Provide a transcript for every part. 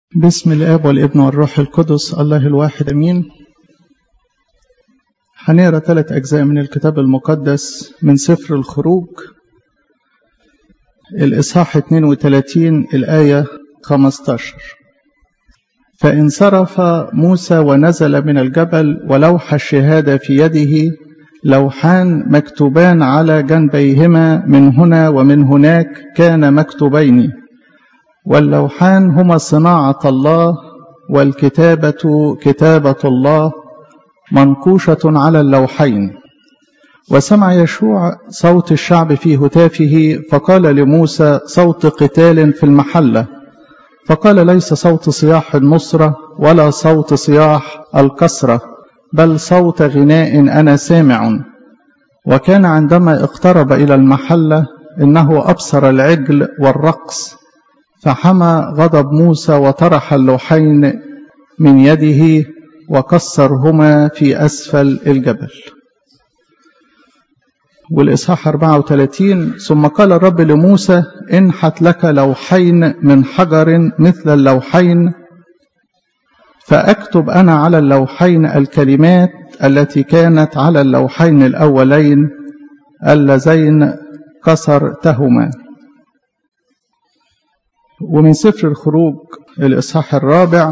بسم الاب والابن والروح القدس الله الواحد امين هنقرا ثلاث اجزاء من الكتاب المقدس من سفر الخروج الاصحاح 32 الايه 15 فانصرف موسى ونزل من الجبل ولوح الشهاده في يده لوحان مكتوبان على جنبيهما من هنا ومن هناك كان مكتوبين واللوحان هما صناعة الله والكتابة كتابة الله منقوشة على اللوحين وسمع يشوع صوت الشعب في هتافه فقال لموسى صوت قتال في المحلة فقال ليس صوت صياح النصرة ولا صوت صياح الكسرة بل صوت غناء أنا سامع وكان عندما اقترب إلى المحلة إنه أبصر العجل والرقص فحمى غضب موسى وطرح اللوحين من يده وكسرهما في أسفل الجبل والإصحاح 34 ثم قال الرب لموسى انحت لك لوحين من حجر مثل اللوحين فأكتب أنا على اللوحين الكلمات التي كانت على اللوحين الأولين اللذين كسرتهما ومن سفر الخروج الإصحاح الرابع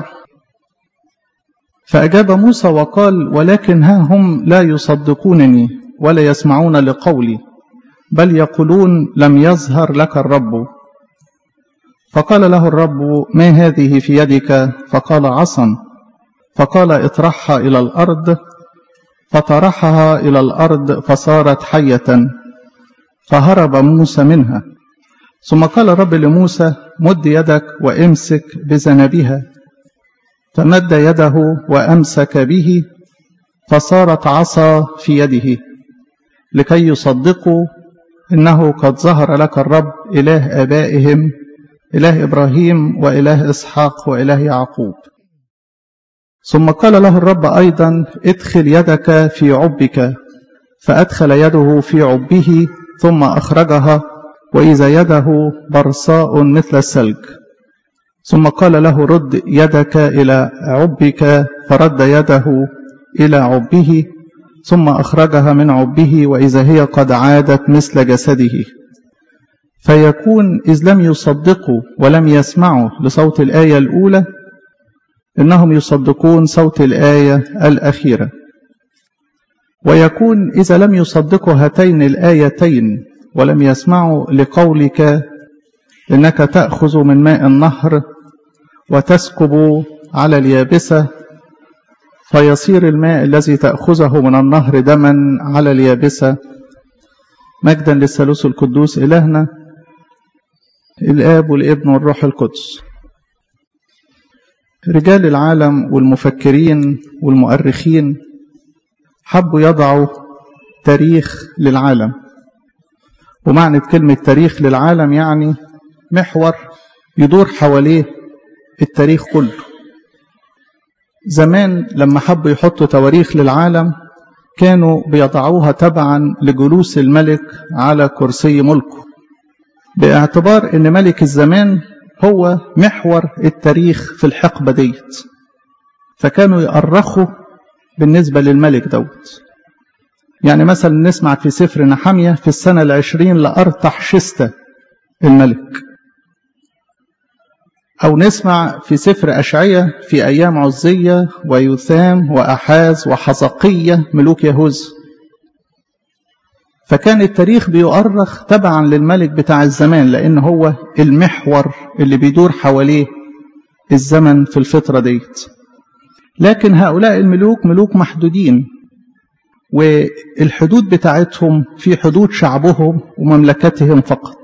فأجاب موسى وقال ولكن ها هم لا يصدقونني ولا يسمعون لقولي بل يقولون لم يظهر لك الرب فقال له الرب ما هذه في يدك فقال عصا فقال اطرحها إلى الأرض فطرحها إلى الأرض فصارت حية فهرب موسى منها ثم قال الرب لموسى مد يدك وامسك بذنبها فمد يده وامسك به فصارت عصا في يده لكي يصدقوا انه قد ظهر لك الرب اله ابائهم اله ابراهيم واله اسحاق واله يعقوب ثم قال له الرب ايضا ادخل يدك في عبك فادخل يده في عبه ثم اخرجها وإذا يده برصاء مثل الثلج ثم قال له رد يدك إلى عبك فرد يده إلى عبه ثم أخرجها من عبه وإذا هي قد عادت مثل جسده فيكون إذ لم يصدقوا ولم يسمعوا لصوت الآية الأولى إنهم يصدقون صوت الآية الأخيرة ويكون إذا لم يصدقوا هاتين الآيتين ولم يسمعوا لقولك إنك تأخذ من ماء النهر وتسكب على اليابسة فيصير الماء الذي تأخذه من النهر دما على اليابسة مجدا للثالوث القدوس إلهنا الآب والابن والروح القدس رجال العالم والمفكرين والمؤرخين حبوا يضعوا تاريخ للعالم ومعنى كلمة تاريخ للعالم يعني محور يدور حواليه التاريخ كله زمان لما حبوا يحطوا تواريخ للعالم كانوا بيضعوها تبعا لجلوس الملك على كرسي ملكه باعتبار ان ملك الزمان هو محور التاريخ في الحقبة ديت فكانوا يأرخوا بالنسبة للملك دوت يعني مثلا نسمع في سفر نحمية في السنة العشرين لأرتح شستة الملك أو نسمع في سفر أشعية في أيام عزية ويثام وأحاز وحزقية ملوك يهوذا فكان التاريخ بيؤرخ تبعا للملك بتاع الزمان لأن هو المحور اللي بيدور حواليه الزمن في الفترة ديت لكن هؤلاء الملوك ملوك محدودين والحدود بتاعتهم في حدود شعبهم ومملكتهم فقط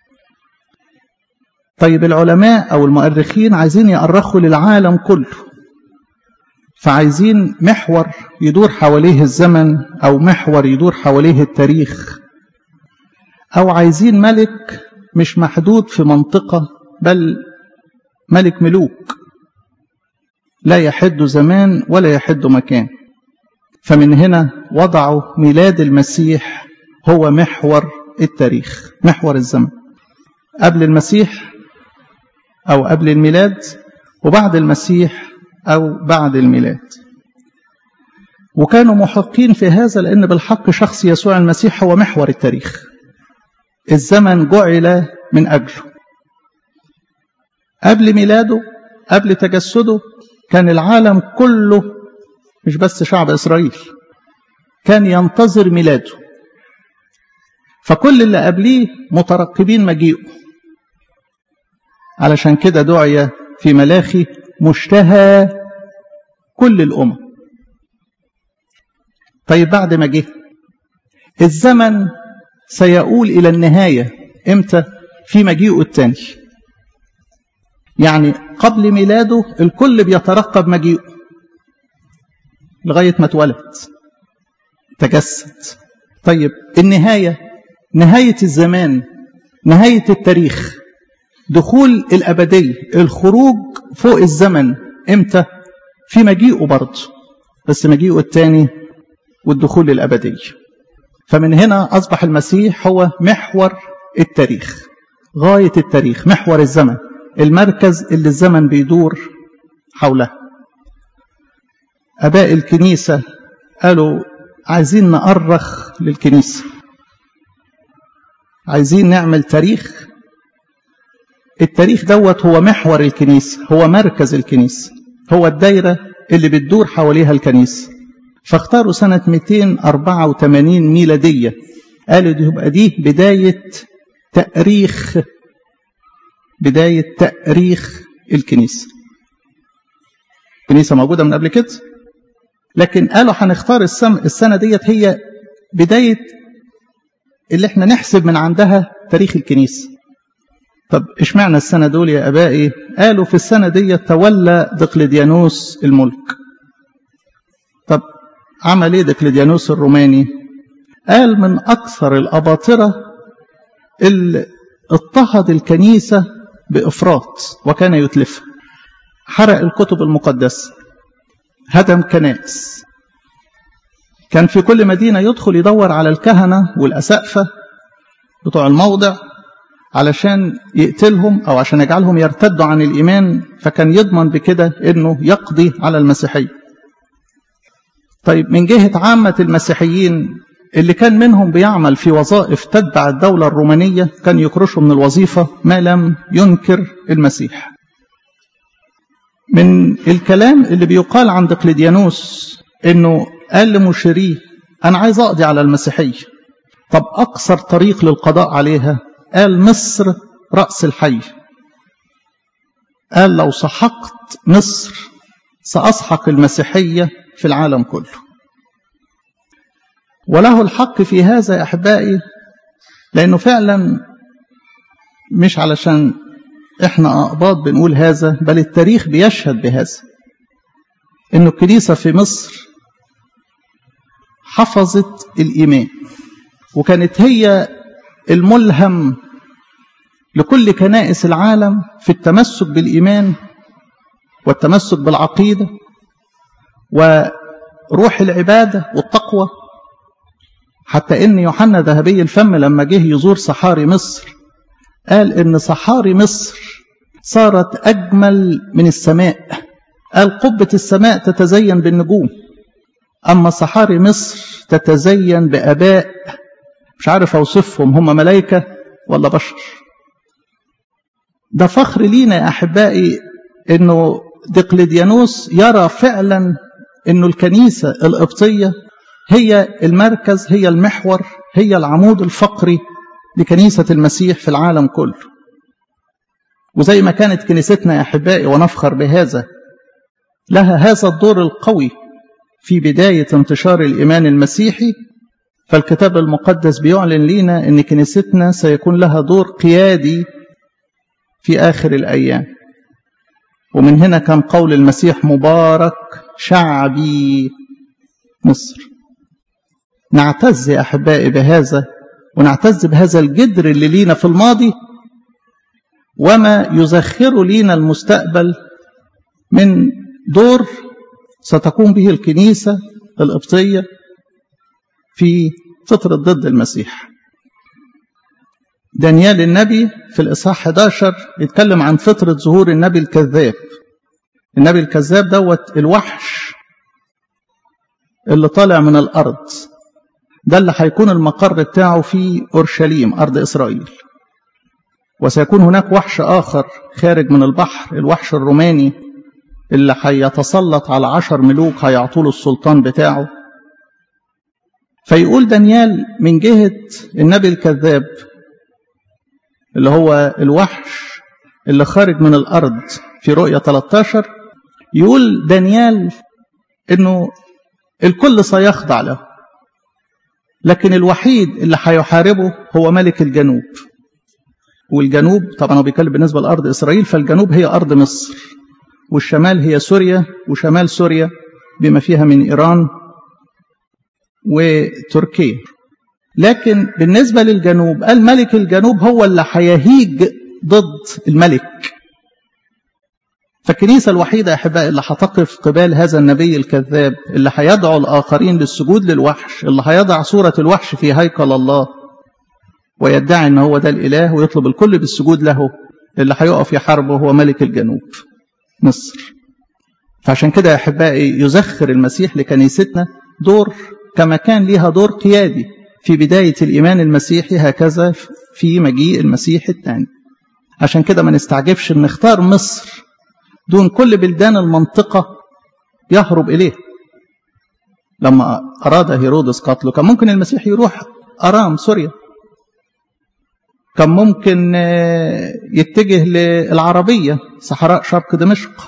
طيب العلماء أو المؤرخين عايزين يأرخوا للعالم كله فعايزين محور يدور حواليه الزمن أو محور يدور حواليه التاريخ أو عايزين ملك مش محدود في منطقة بل ملك ملوك لا يحد زمان ولا يحد مكان فمن هنا وضعوا ميلاد المسيح هو محور التاريخ محور الزمن قبل المسيح أو قبل الميلاد وبعد المسيح أو بعد الميلاد وكانوا محقين في هذا لأن بالحق شخص يسوع المسيح هو محور التاريخ الزمن جعل من أجله قبل ميلاده قبل تجسده كان العالم كله مش بس شعب إسرائيل كان ينتظر ميلاده فكل اللي قبليه مترقبين مجيئه علشان كده دعي في ملاخي مشتهى كل الأمم طيب بعد ما جه الزمن سيؤول إلى النهاية إمتى في مجيئه الثاني يعني قبل ميلاده الكل بيترقب مجيئه لغاية ما اتولد تجسد طيب النهاية نهاية الزمان نهاية التاريخ دخول الأبدية الخروج فوق الزمن إمتى في مجيئه برضه بس مجيئه الثاني والدخول الأبدية فمن هنا أصبح المسيح هو محور التاريخ غاية التاريخ محور الزمن المركز اللي الزمن بيدور حوله أباء الكنيسة قالوا عايزين نأرخ للكنيسة عايزين نعمل تاريخ التاريخ دوت هو محور الكنيسة هو مركز الكنيسة هو الدايرة اللي بتدور حواليها الكنيسة فاختاروا سنة 284 ميلادية قالوا دي يبقى دي بداية تأريخ بداية تأريخ الكنيسة الكنيسة موجودة من قبل كده لكن قالوا هنختار السم السنة ديت هي بداية اللي احنا نحسب من عندها تاريخ الكنيسة طب اشمعنى السنة دول يا أبائي قالوا في السنة دي تولى دقلديانوس الملك طب عمل ايه دقلديانوس الروماني قال من أكثر الأباطرة اللي اضطهد الكنيسة بإفراط وكان يتلفها حرق الكتب المقدسة هدم كنائس كان في كل مدينة يدخل يدور على الكهنة والأسقفة بتوع الموضع علشان يقتلهم أو عشان يجعلهم يرتدوا عن الإيمان فكان يضمن بكده أنه يقضي على المسيحية طيب من جهة عامة المسيحيين اللي كان منهم بيعمل في وظائف تتبع الدولة الرومانية كان يكرشوا من الوظيفة ما لم ينكر المسيح من الكلام اللي بيقال عن دقلديانوس انه قال لمشيريه انا عايز اقضي على المسيحيه طب اقصر طريق للقضاء عليها قال مصر راس الحي قال لو سحقت مصر ساسحق المسيحيه في العالم كله وله الحق في هذا يا احبائي لانه فعلا مش علشان احنا اقباط بنقول هذا بل التاريخ بيشهد بهذا انه الكنيسه في مصر حفظت الايمان وكانت هي الملهم لكل كنائس العالم في التمسك بالايمان والتمسك بالعقيده وروح العباده والتقوى حتى ان يوحنا ذهبي الفم لما جه يزور صحاري مصر قال ان صحاري مصر صارت اجمل من السماء قال قبه السماء تتزين بالنجوم اما صحاري مصر تتزين باباء مش عارف اوصفهم هم ملائكه ولا بشر ده فخر لينا يا احبائي انه دقلديانوس يرى فعلا انه الكنيسه القبطيه هي المركز هي المحور هي العمود الفقري لكنيسة المسيح في العالم كله وزي ما كانت كنيستنا يا أحبائي ونفخر بهذا لها هذا الدور القوي في بداية انتشار الإيمان المسيحي فالكتاب المقدس بيعلن لنا أن كنيستنا سيكون لها دور قيادي في آخر الأيام ومن هنا كان قول المسيح مبارك شعبي مصر نعتز يا أحبائي بهذا ونعتز بهذا الجدر اللي لينا في الماضي وما يزخر لينا المستقبل من دور ستقوم به الكنيسة القبطية في فترة ضد المسيح دانيال النبي في الإصحاح 11 يتكلم عن فترة ظهور النبي الكذاب النبي الكذاب دوت الوحش اللي طالع من الأرض ده اللي هيكون المقر بتاعه في أورشليم أرض إسرائيل وسيكون هناك وحش آخر خارج من البحر الوحش الروماني اللي هيتسلط على عشر ملوك هيعطوله السلطان بتاعه فيقول دانيال من جهة النبي الكذاب اللي هو الوحش اللي خارج من الأرض في رؤية 13 يقول دانيال انه الكل سيخضع له لكن الوحيد اللي هيحاربه هو ملك الجنوب والجنوب طبعا هو بيتكلم بالنسبه لارض اسرائيل فالجنوب هي ارض مصر والشمال هي سوريا وشمال سوريا بما فيها من ايران وتركيا لكن بالنسبه للجنوب قال ملك الجنوب هو اللي هيهيج ضد الملك فالكنيسة الوحيدة يا أحبائي اللي هتقف قبال هذا النبي الكذاب اللي هيدعو الآخرين للسجود للوحش اللي هيضع صورة الوحش في هيكل الله ويدعي أن هو ده الإله ويطلب الكل بالسجود له اللي هيقف يحاربه هو ملك الجنوب مصر فعشان كده يا أحبائي يزخر المسيح لكنيستنا دور كما كان ليها دور قيادي في بداية الإيمان المسيحي هكذا في مجيء المسيح الثاني عشان كده ما نستعجبش ان نختار مصر دون كل بلدان المنطقة يهرب إليه لما أراد هيرودس قتله كان ممكن المسيح يروح أرام سوريا كان ممكن يتجه للعربية صحراء شرق دمشق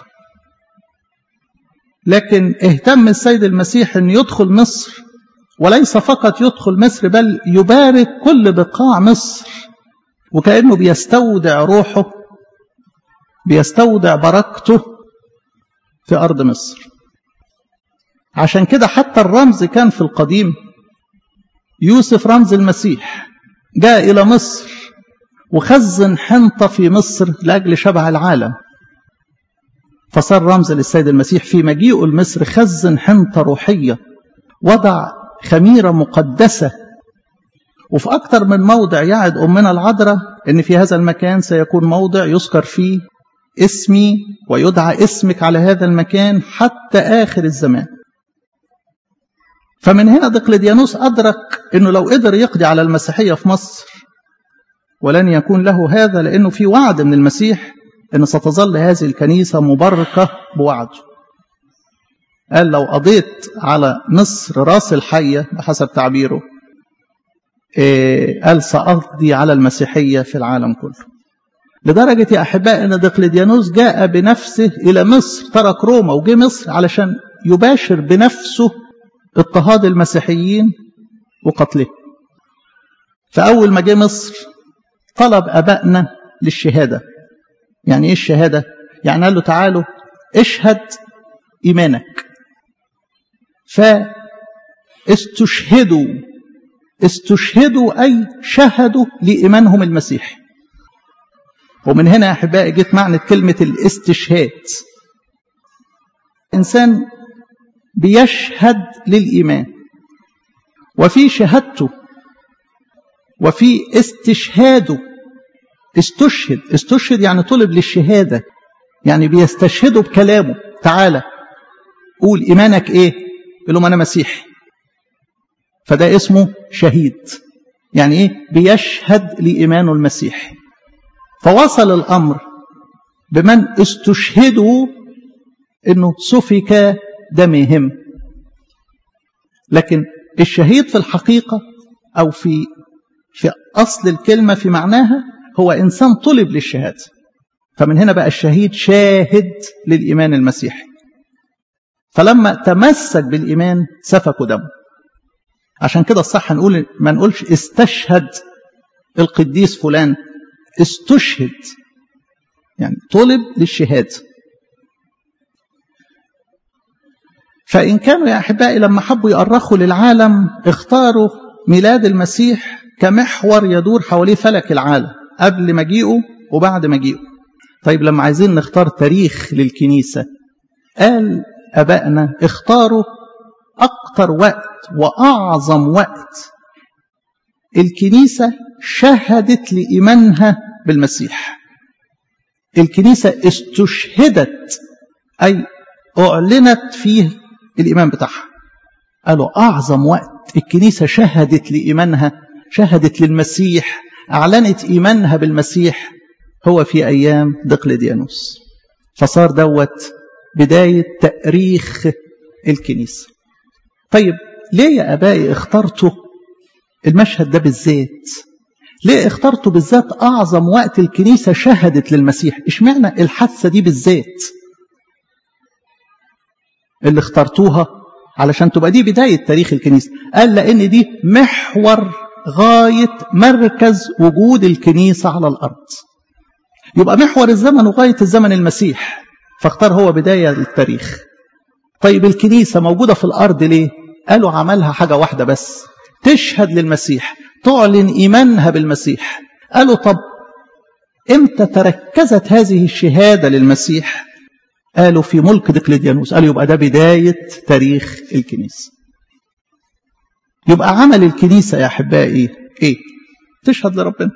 لكن اهتم السيد المسيح أن يدخل مصر وليس فقط يدخل مصر بل يبارك كل بقاع مصر وكأنه بيستودع روحه بيستودع بركته في أرض مصر عشان كده حتى الرمز كان في القديم يوسف رمز المسيح جاء إلى مصر وخزن حنطة في مصر لأجل شبع العالم فصار رمز للسيد المسيح في مجيئه لمصر خزن حنطة روحية وضع خميرة مقدسة وفي أكثر من موضع يعد أمنا العذراء أن في هذا المكان سيكون موضع يذكر فيه اسمي ويدعى اسمك على هذا المكان حتى آخر الزمان فمن هنا دقلديانوس أدرك أنه لو قدر يقضي على المسيحية في مصر ولن يكون له هذا لأنه في وعد من المسيح أن ستظل هذه الكنيسة مباركة بوعده قال لو قضيت على مصر راس الحية بحسب تعبيره قال سأقضي على المسيحية في العالم كله لدرجة يا أحباء أن دقلديانوس جاء بنفسه إلى مصر ترك روما وجه مصر علشان يباشر بنفسه اضطهاد المسيحيين وقتله فأول ما جه مصر طلب أبائنا للشهادة يعني إيه الشهادة؟ يعني قال له تعالوا اشهد إيمانك فاستشهدوا استشهدوا أي شهدوا لإيمانهم المسيحي ومن هنا يا أحبائي جت معنى كلمة الاستشهاد إنسان بيشهد للإيمان وفي شهادته وفي استشهاده استشهد استشهد يعني طلب للشهادة يعني بيستشهدوا بكلامه تعالى قول إيمانك إيه يقول لهم أنا مسيحي فده اسمه شهيد يعني إيه بيشهد لإيمانه المسيحي فوصل الأمر بمن استشهدوا أنه سفك دمهم لكن الشهيد في الحقيقة أو في في أصل الكلمة في معناها هو إنسان طلب للشهادة فمن هنا بقى الشهيد شاهد للإيمان المسيحي فلما تمسك بالإيمان سفكوا دمه عشان كده الصح نقول ما نقولش استشهد القديس فلان استشهد يعني طلب للشهادة فإن كانوا يا أحبائي لما حبوا يأرخوا للعالم اختاروا ميلاد المسيح كمحور يدور حواليه فلك العالم قبل مجيئه وبعد مجيئه طيب لما عايزين نختار تاريخ للكنيسة قال أبائنا اختاروا أكتر وقت وأعظم وقت الكنيسة شهدت لإيمانها بالمسيح الكنيسة استشهدت أي أعلنت فيه الإيمان بتاعها قالوا أعظم وقت الكنيسة شهدت لإيمانها شهدت للمسيح أعلنت إيمانها بالمسيح هو في أيام دقلديانوس فصار دوت بداية تأريخ الكنيسة طيب ليه يا أبائي اخترتوا المشهد ده بالذات ليه اخترتوا بالذات أعظم وقت الكنيسة شهدت للمسيح اشمعنى الحادثة دي بالذات اللي اخترتوها علشان تبقى دي بداية تاريخ الكنيسة قال لأن دي محور غاية مركز وجود الكنيسة على الأرض يبقى محور الزمن وغاية الزمن المسيح فاختار هو بداية التاريخ طيب الكنيسة موجودة في الأرض ليه قالوا عملها حاجة واحدة بس تشهد للمسيح تعلن إيمانها بالمسيح قالوا طب امتى تركزت هذه الشهادة للمسيح قالوا في ملك دقلديانوس قالوا يبقى ده بداية تاريخ الكنيسة يبقى عمل الكنيسة يا أحبائي إيه تشهد لربنا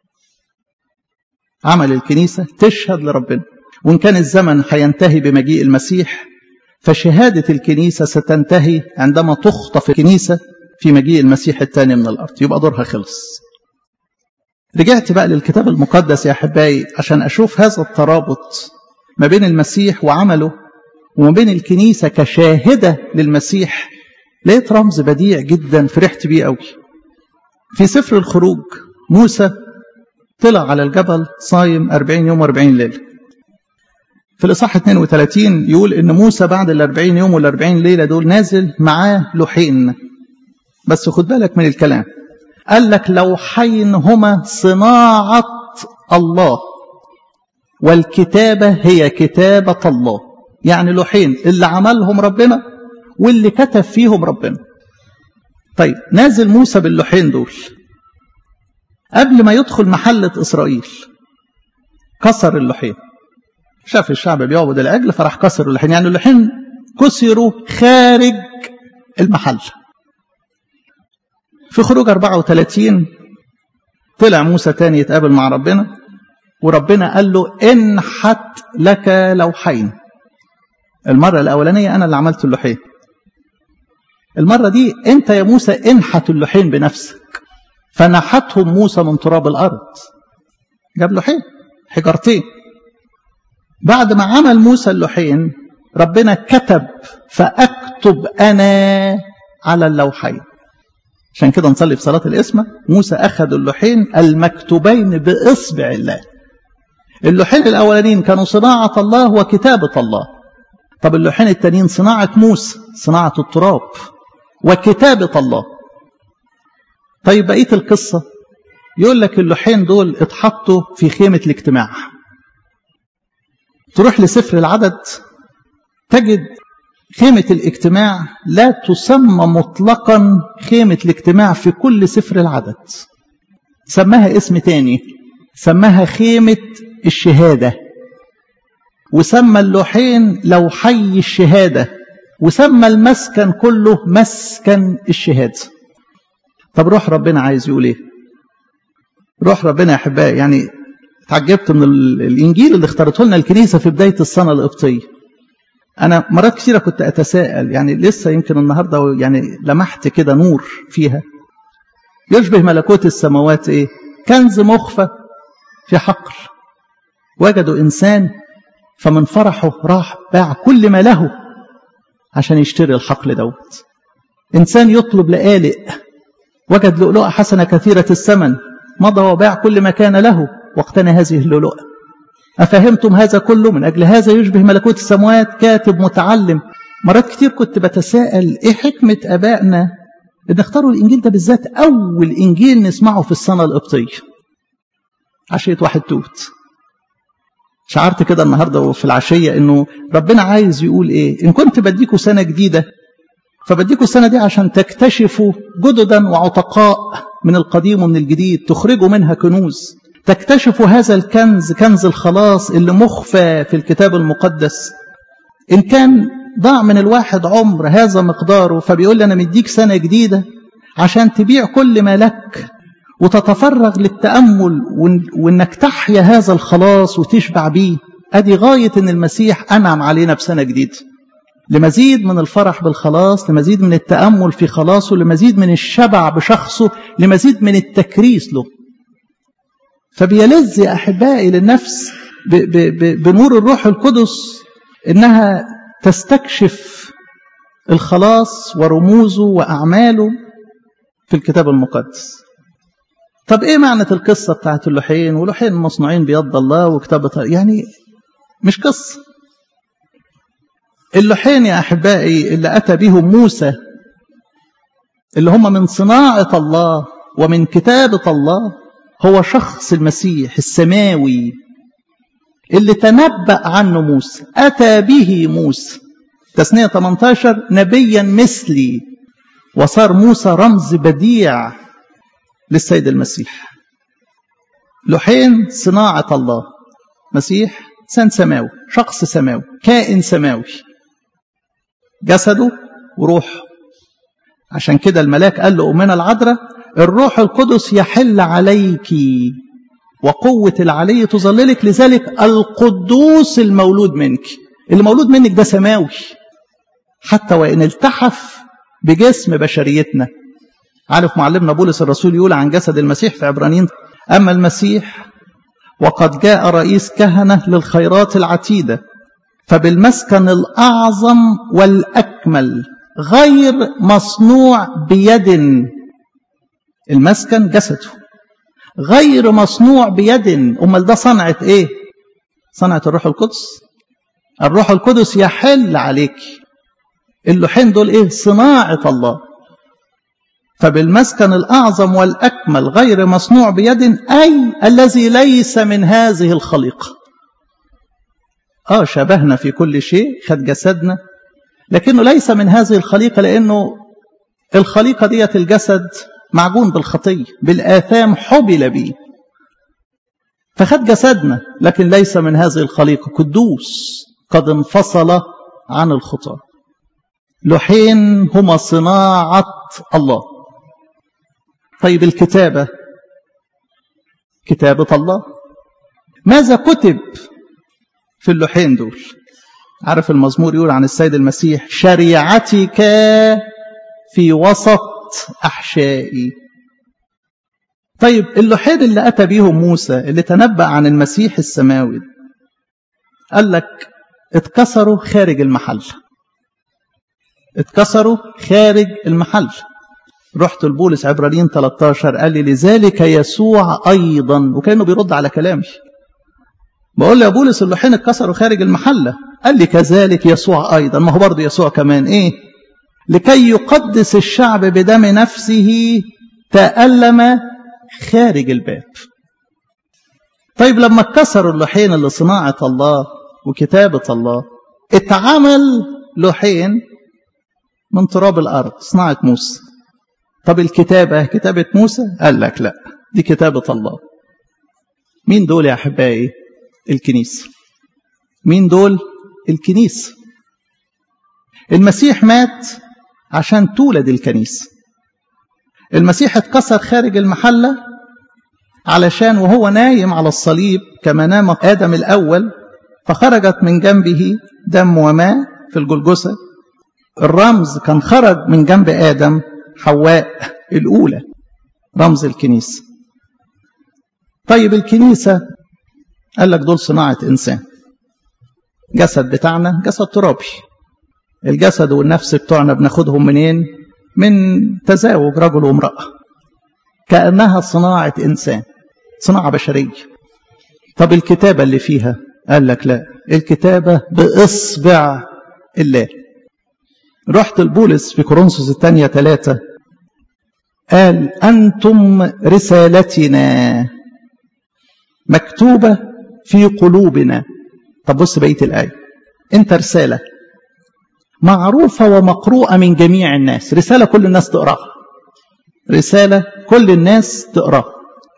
عمل الكنيسة تشهد لربنا وإن كان الزمن هينتهي بمجيء المسيح فشهادة الكنيسة ستنتهي عندما تخطف الكنيسة في مجيء المسيح الثاني من الأرض يبقى دورها خلص رجعت بقى للكتاب المقدس يا أحبائي عشان أشوف هذا الترابط ما بين المسيح وعمله وما بين الكنيسة كشاهدة للمسيح لقيت رمز بديع جدا فرحت بيه قوي في سفر الخروج موسى طلع على الجبل صايم 40 يوم و40 ليلة في الإصحاح 32 يقول إن موسى بعد ال 40 يوم وال 40 ليلة دول نازل معاه لوحين بس خد بالك من الكلام قال لك لوحين هما صناعة الله والكتابة هي كتابة الله يعني لوحين اللي عملهم ربنا واللي كتب فيهم ربنا طيب نازل موسى باللوحين دول قبل ما يدخل محلة إسرائيل كسر اللوحين شاف الشعب بيعبد العجل فراح كسر اللوحين يعني اللوحين كسروا خارج المحل في خروج 34 طلع موسى تاني يتقابل مع ربنا وربنا قال له انحت لك لوحين المرة الأولانية أنا اللي عملت اللوحين المرة دي أنت يا موسى انحت اللوحين بنفسك فنحتهم موسى من تراب الأرض جاب لوحين حجرتين بعد ما عمل موسى اللوحين ربنا كتب فأكتب أنا على اللوحين عشان كده نصلي في صلاة الإسمة موسى أخذ اللوحين المكتوبين بإصبع الله اللوحين الأولانيين كانوا صناعة الله وكتابة الله طب اللوحين التانيين صناعة موسى صناعة التراب وكتابة الله طيب بقية القصة يقول لك اللوحين دول اتحطوا في خيمة الاجتماع تروح لسفر العدد تجد خيمة الاجتماع لا تسمى مطلقا خيمة الاجتماع في كل سفر العدد سماها اسم تاني سماها خيمة الشهادة وسمى اللوحين لوحي الشهادة وسمى المسكن كله مسكن الشهادة طب روح ربنا عايز يقول ايه روح ربنا يا احبائي يعني اتعجبت من الانجيل اللي اختارته لنا الكنيسه في بدايه السنه القبطيه انا مرات كثيره كنت اتساءل يعني لسه يمكن النهارده يعني لمحت كده نور فيها يشبه ملكوت السماوات ايه كنز مخفى في حقل وجدوا انسان فمن فرحه راح باع كل ما له عشان يشتري الحقل دوت انسان يطلب لآلئ وجد لؤلؤة حسنة كثيرة الثمن مضى وباع كل ما كان له واقتنى هذه اللؤلؤة أفهمتم هذا كله من أجل هذا يشبه ملكوت السماوات كاتب متعلم مرات كتير كنت بتساءل إيه حكمة أبائنا إن اختاروا الإنجيل ده بالذات أول إنجيل نسمعه في السنة القبطية عشية واحد توت شعرت كده النهاردة في العشية إنه ربنا عايز يقول إيه إن كنت بديكوا سنة جديدة فبديكوا السنة دي عشان تكتشفوا جددا وعتقاء من القديم ومن الجديد تخرجوا منها كنوز تكتشفوا هذا الكنز كنز الخلاص اللي مخفى في الكتاب المقدس إن كان ضاع من الواحد عمر هذا مقداره فبيقول لي أنا مديك سنة جديدة عشان تبيع كل ما لك وتتفرغ للتأمل وإنك تحيا هذا الخلاص وتشبع بيه ادي غاية ان المسيح انعم علينا بسنة جديدة لمزيد من الفرح بالخلاص لمزيد من التأمل في خلاصه لمزيد من الشبع بشخصه لمزيد من التكريس له فبيلذ يا أحبائي للنفس ب ب ب بنور الروح القدس إنها تستكشف الخلاص ورموزه وأعماله في الكتاب المقدس طب ايه معنى القصة بتاعت اللوحين ولوحين مصنوعين بيد الله وكتابة يعني مش قصة اللوحين يا أحبائي اللي أتى بهم موسى اللي هم من صناعة الله ومن كتابة الله هو شخص المسيح السماوي اللي تنبأ عنه موسى أتى به موسى تسنية 18 نبيا مثلي وصار موسى رمز بديع للسيد المسيح لوحين صناعة الله مسيح إنسان سماوي شخص سماوي كائن سماوي جسده وروحه عشان كده الملاك قال له أمنا العذراء الروح القدس يحل عليك وقوة العلي تظللك لذلك القدوس المولود منك اللي مولود منك ده سماوي حتى وإن التحف بجسم بشريتنا عارف معلمنا بولس الرسول يقول عن جسد المسيح في عبرانيين أما المسيح وقد جاء رئيس كهنة للخيرات العتيدة فبالمسكن الأعظم والأكمل غير مصنوع بيد المسكن جسده غير مصنوع بيد أمال ده صنعة إيه صنعة الروح القدس الروح القدس يحل عليك اللوحين دول إيه صناعة الله فبالمسكن الأعظم والأكمل غير مصنوع بيد أي الذي ليس من هذه الخليقة آه شبهنا في كل شيء خد جسدنا لكنه ليس من هذه الخليقة لأنه الخليقة ديت الجسد معجون بالخطية بالآثام حبل به فخد جسدنا لكن ليس من هذه الخليقة قدوس قد انفصل عن الخطى لوحين هما صناعة الله طيب الكتابة كتابة الله ماذا كتب في اللوحين دول عارف المزمور يقول عن السيد المسيح شريعتك في وسط أحشائي طيب اللوحين اللي أتى بيهم موسى اللي تنبأ عن المسيح السماوي قال لك اتكسروا خارج المحل اتكسروا خارج المحل رحت لبولس عبرانيين 13 قال لي لذلك يسوع أيضا وكأنه بيرد على كلامي بقول له يا بولس اللوحين اتكسروا خارج المحلة قال لي كذلك يسوع أيضا ما هو برضه يسوع كمان إيه لكي يقدس الشعب بدم نفسه تألم خارج الباب طيب لما اتكسروا اللوحين اللي صناعة الله وكتابة الله اتعمل لوحين من تراب الأرض صناعة موسى طب الكتابة كتابة موسى قال لك لا دي كتابة الله مين دول يا أحبائي الكنيسة مين دول الكنيسة المسيح مات عشان تولد الكنيسة المسيح اتكسر خارج المحلة علشان وهو نايم على الصليب كما نام آدم الأول فخرجت من جنبه دم وماء في الجلجسة الرمز كان خرج من جنب آدم حواء الأولى رمز الكنيسة طيب الكنيسة قال لك دول صناعة إنسان جسد بتاعنا جسد ترابي الجسد والنفس بتوعنا بناخدهم منين من تزاوج رجل وامرأة كأنها صناعة إنسان صناعة بشرية طب الكتابة اللي فيها قال لك لا الكتابة بإصبع الله رحت البولس في كورنثوس الثانية ثلاثة قال أنتم رسالتنا مكتوبة في قلوبنا طب بص بقية الآية أنت رسالة معروفة ومقروءة من جميع الناس رسالة كل الناس تقراها رسالة كل الناس تقراها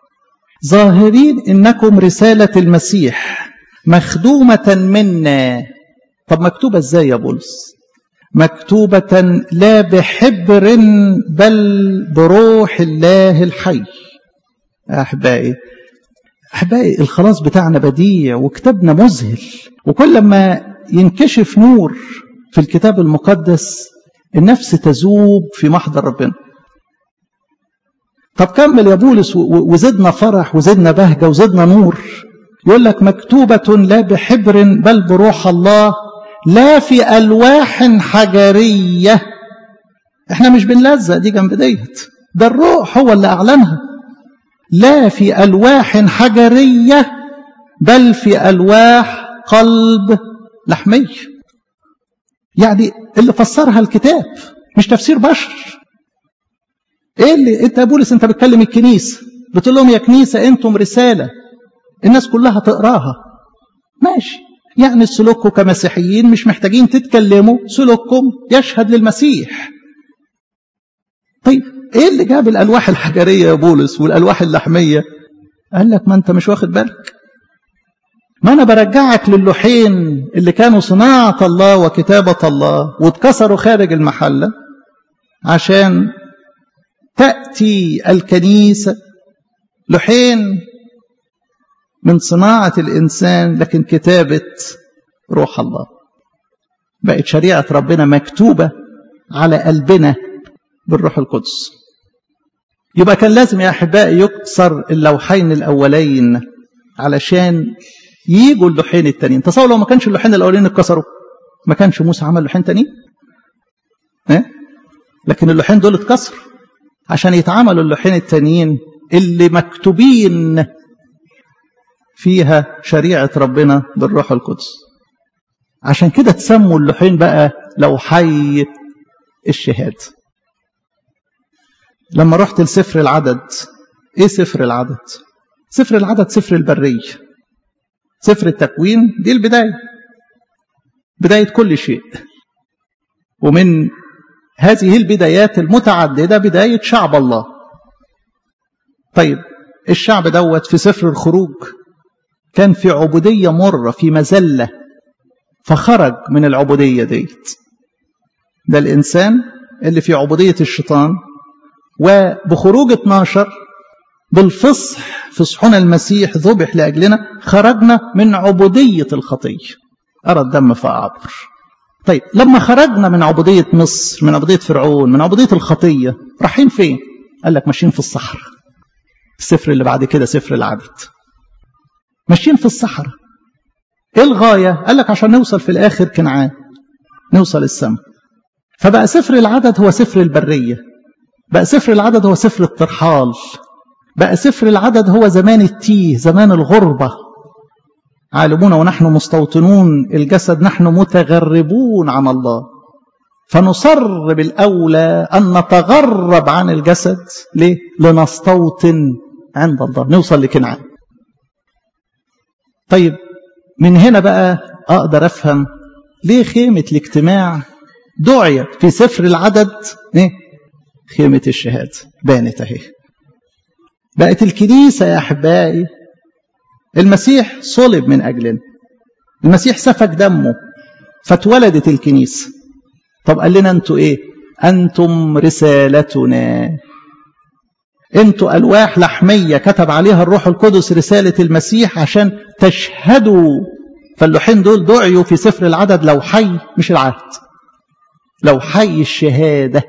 ظاهرين إنكم رسالة المسيح مخدومة منا طب مكتوبة ازاي يا بولس مكتوبة لا بحبر بل بروح الله الحي أحبائي أحبائي الخلاص بتاعنا بديع وكتابنا مذهل وكل ما ينكشف نور في الكتاب المقدس النفس تذوب في محضر ربنا طب كمل يا بولس وزدنا فرح وزدنا بهجة وزدنا نور يقول لك مكتوبة لا بحبر بل بروح الله لا في ألواح حجرية احنا مش بنلزق دي جنب ديت ده الروح هو اللي أعلنها لا في ألواح حجرية بل في ألواح قلب لحمي يعني اللي فسرها الكتاب مش تفسير بشر ايه اللي انت يا بولس انت بتكلم الكنيسه بتقول لهم يا كنيسه انتم رساله الناس كلها تقراها ماشي يعني سلوككم كمسيحيين مش محتاجين تتكلموا سلوككم يشهد للمسيح طيب ايه اللي جاب الالواح الحجريه يا بولس والالواح اللحميه قال لك ما انت مش واخد بالك ما انا برجعك للوحين اللي كانوا صناعه الله وكتابه الله واتكسروا خارج المحله عشان تاتي الكنيسه لوحين من صناعه الانسان لكن كتابه روح الله بقت شريعه ربنا مكتوبه على قلبنا بالروح القدس يبقى كان لازم يا احبائي يكسر اللوحين الاولين علشان يجوا اللوحين التانيين تصور لو ما كانش اللوحين الاولين اتكسروا ما كانش موسى عمل لوحين تانيين اه؟ لكن اللوحين دول اتكسروا عشان يتعاملوا اللوحين التانيين اللي مكتوبين فيها شريعة ربنا بالروح القدس عشان كده تسموا اللوحين بقى لوحي الشهاد لما رحت لسفر العدد ايه سفر العدد سفر العدد سفر البرية سفر التكوين دي البداية بداية كل شيء ومن هذه البدايات المتعددة بداية شعب الله طيب الشعب دوت في سفر الخروج كان في عبودية مرة في مزلة فخرج من العبودية ديت ده الإنسان اللي في عبودية الشيطان وبخروج 12 بالفصح فصحنا المسيح ذبح لأجلنا خرجنا من عبودية الخطية أرى الدم فأعبر طيب لما خرجنا من عبودية مصر من عبودية فرعون من عبودية الخطية رايحين فين قال لك ماشيين في الصحراء السفر اللي بعد كده سفر العدد ماشيين في الصحراء ايه الغاية قال لك عشان نوصل في الآخر كنعان نوصل السماء فبقى سفر العدد هو سفر البرية بقى سفر العدد هو سفر الترحال بقى سفر العدد هو زمان التيه زمان الغربة عالمون ونحن مستوطنون الجسد نحن متغربون عن الله فنصر بالأولى أن نتغرب عن الجسد ليه؟ لنستوطن عند الله نوصل لكنعان طيب من هنا بقى أقدر أفهم ليه خيمة الاجتماع دعيت في سفر العدد إيه؟ خيمة الشهادة بانت أهي بقت الكنيسة يا أحبائي المسيح صلب من أجلنا المسيح سفك دمه فاتولدت الكنيسة طب قال لنا أنتوا إيه أنتم رسالتنا أنتوا ألواح لحمية كتب عليها الروح القدس رسالة المسيح عشان تشهدوا فاللوحين دول دعيوا في سفر العدد لو حي مش العهد لو حي الشهادة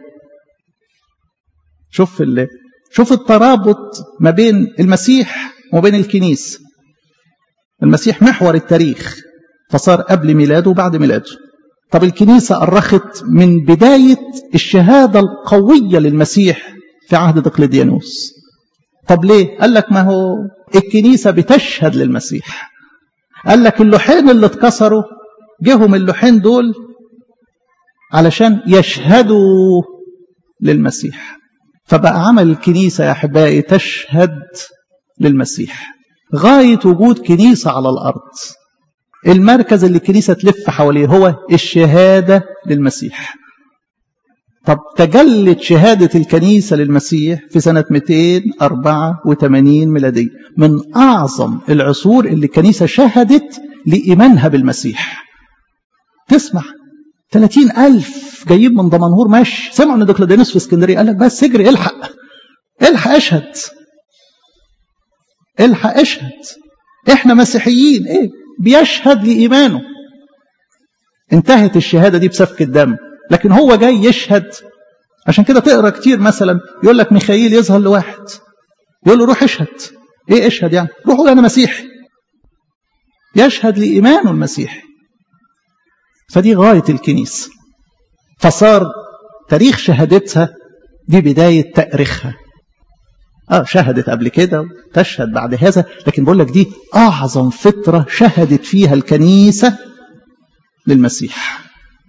شوف اللي شوف الترابط ما بين المسيح وبين الكنيسة المسيح محور التاريخ فصار قبل ميلاده وبعد ميلاده طب الكنيسة أرخت من بداية الشهادة القوية للمسيح في عهد دقلديانوس طب ليه؟ قال لك ما هو الكنيسة بتشهد للمسيح قال لك اللوحين اللي اتكسروا جهم اللوحين دول علشان يشهدوا للمسيح فبقى عمل الكنيسة يا أحبائي تشهد للمسيح غاية وجود كنيسة على الأرض المركز اللي الكنيسة تلف حواليه هو الشهادة للمسيح طب تجلت شهادة الكنيسة للمسيح في سنة 284 ميلادية من أعظم العصور اللي الكنيسة شهدت لإيمانها بالمسيح تسمع 30 ألف جايين من دمنهور ماشي سمعوا ان دقلديانوس في اسكندريه قال لك بس اجري الحق الحق اشهد الحق اشهد احنا مسيحيين ايه بيشهد لإيمانه انتهت الشهادة دي بسفك الدم لكن هو جاي يشهد عشان كده تقرا كتير مثلا يقول لك ميخائيل يظهر لواحد يقول له روح اشهد ايه اشهد يعني روح قول انا مسيحي يشهد لايمانه المسيحي فدي غايه الكنيسه فصار تاريخ شهادتها دي بدايه تاريخها اه شهدت قبل كده تشهد بعد هذا لكن بقول لك دي اعظم فتره شهدت فيها الكنيسه للمسيح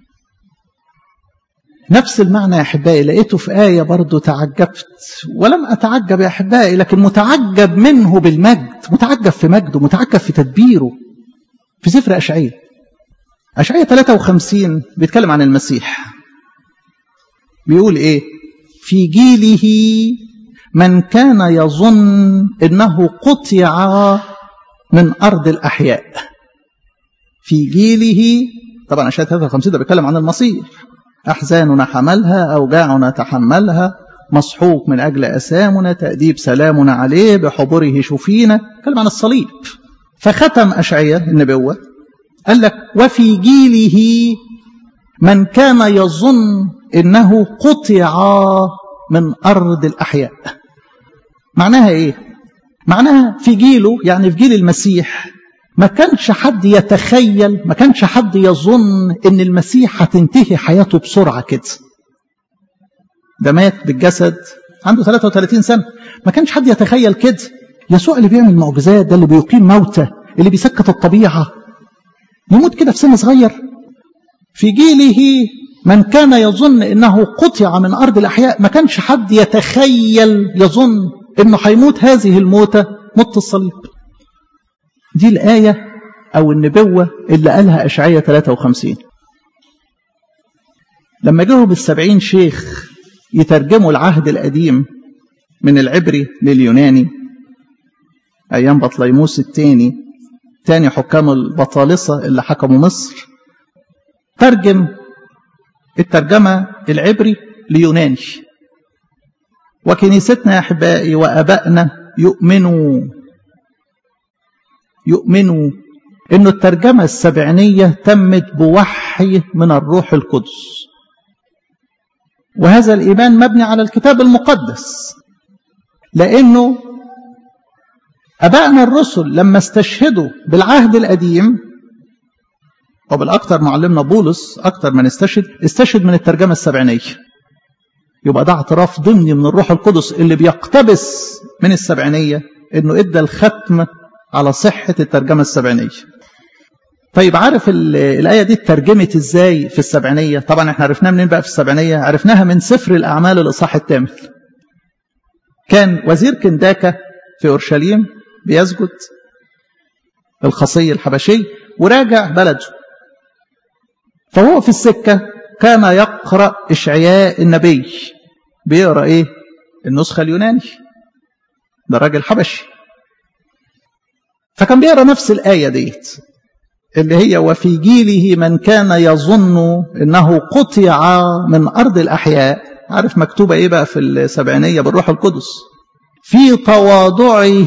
نفس المعنى يا أحبائي لقيته في آية برضو تعجبت ولم أتعجب يا أحبائي لكن متعجب منه بالمجد متعجب في مجده متعجب في تدبيره في سفر أشعية أشعية 53 بيتكلم عن المسيح بيقول إيه في جيله من كان يظن أنه قطع من أرض الأحياء في جيله طبعا أشعية 53 ده بيتكلم عن المصير أحزاننا حملها أوجاعنا تحملها مصحوق من أجل أسامنا تأديب سلامنا عليه بحضره شفينا كلام عن الصليب فختم أشعية النبوة قال لك وفي جيله من كان يظن إنه قطع من أرض الأحياء معناها إيه؟ معناها في جيله يعني في جيل المسيح ما كانش حد يتخيل ما كانش حد يظن ان المسيح هتنتهي حياته بسرعه كده ده مات بالجسد عنده 33 سنه ما كانش حد يتخيل كده يسوع اللي بيعمل معجزات ده اللي بيقيم موتى اللي بيسكت الطبيعه يموت كده في سن صغير في جيله من كان يظن انه قطع من ارض الاحياء ما كانش حد يتخيل يظن انه هيموت هذه الموتة موت الصليب دي الآية أو النبوة اللي قالها أشعية 53 لما جاهم السبعين شيخ يترجموا العهد القديم من العبري لليوناني أيام بطليموس الثاني تاني حكام البطالسة اللي حكموا مصر ترجم الترجمة العبري ليوناني وكنيستنا يا أحبائي وأبائنا يؤمنوا يؤمنوا أن الترجمة السبعينية تمت بوحي من الروح القدس وهذا الإيمان مبني على الكتاب المقدس لأنه أبائنا الرسل لما استشهدوا بالعهد القديم وبالأكثر معلمنا بولس أكثر من استشهد استشهد من الترجمة السبعينية يبقى ده اعتراف ضمني من الروح القدس اللي بيقتبس من السبعينية انه ادى الختم على صحة الترجمة السبعينية طيب عارف الآية دي اترجمت ازاي في السبعينية طبعا احنا عرفناها منين بقى في السبعينية عرفناها من سفر الأعمال الإصحاح الثامن كان وزير كنداكا في أورشليم بيسجد الخصي الحبشي وراجع بلده فهو في السكة كان يقرأ إشعياء النبي بيقرأ إيه النسخة اليوناني ده راجل حبشي فكان بيقرأ نفس الآية ديت اللي هي وفي جيله من كان يظن انه قطع من ارض الاحياء عارف مكتوبه ايه بقى في السبعينيه بالروح القدس في تواضعه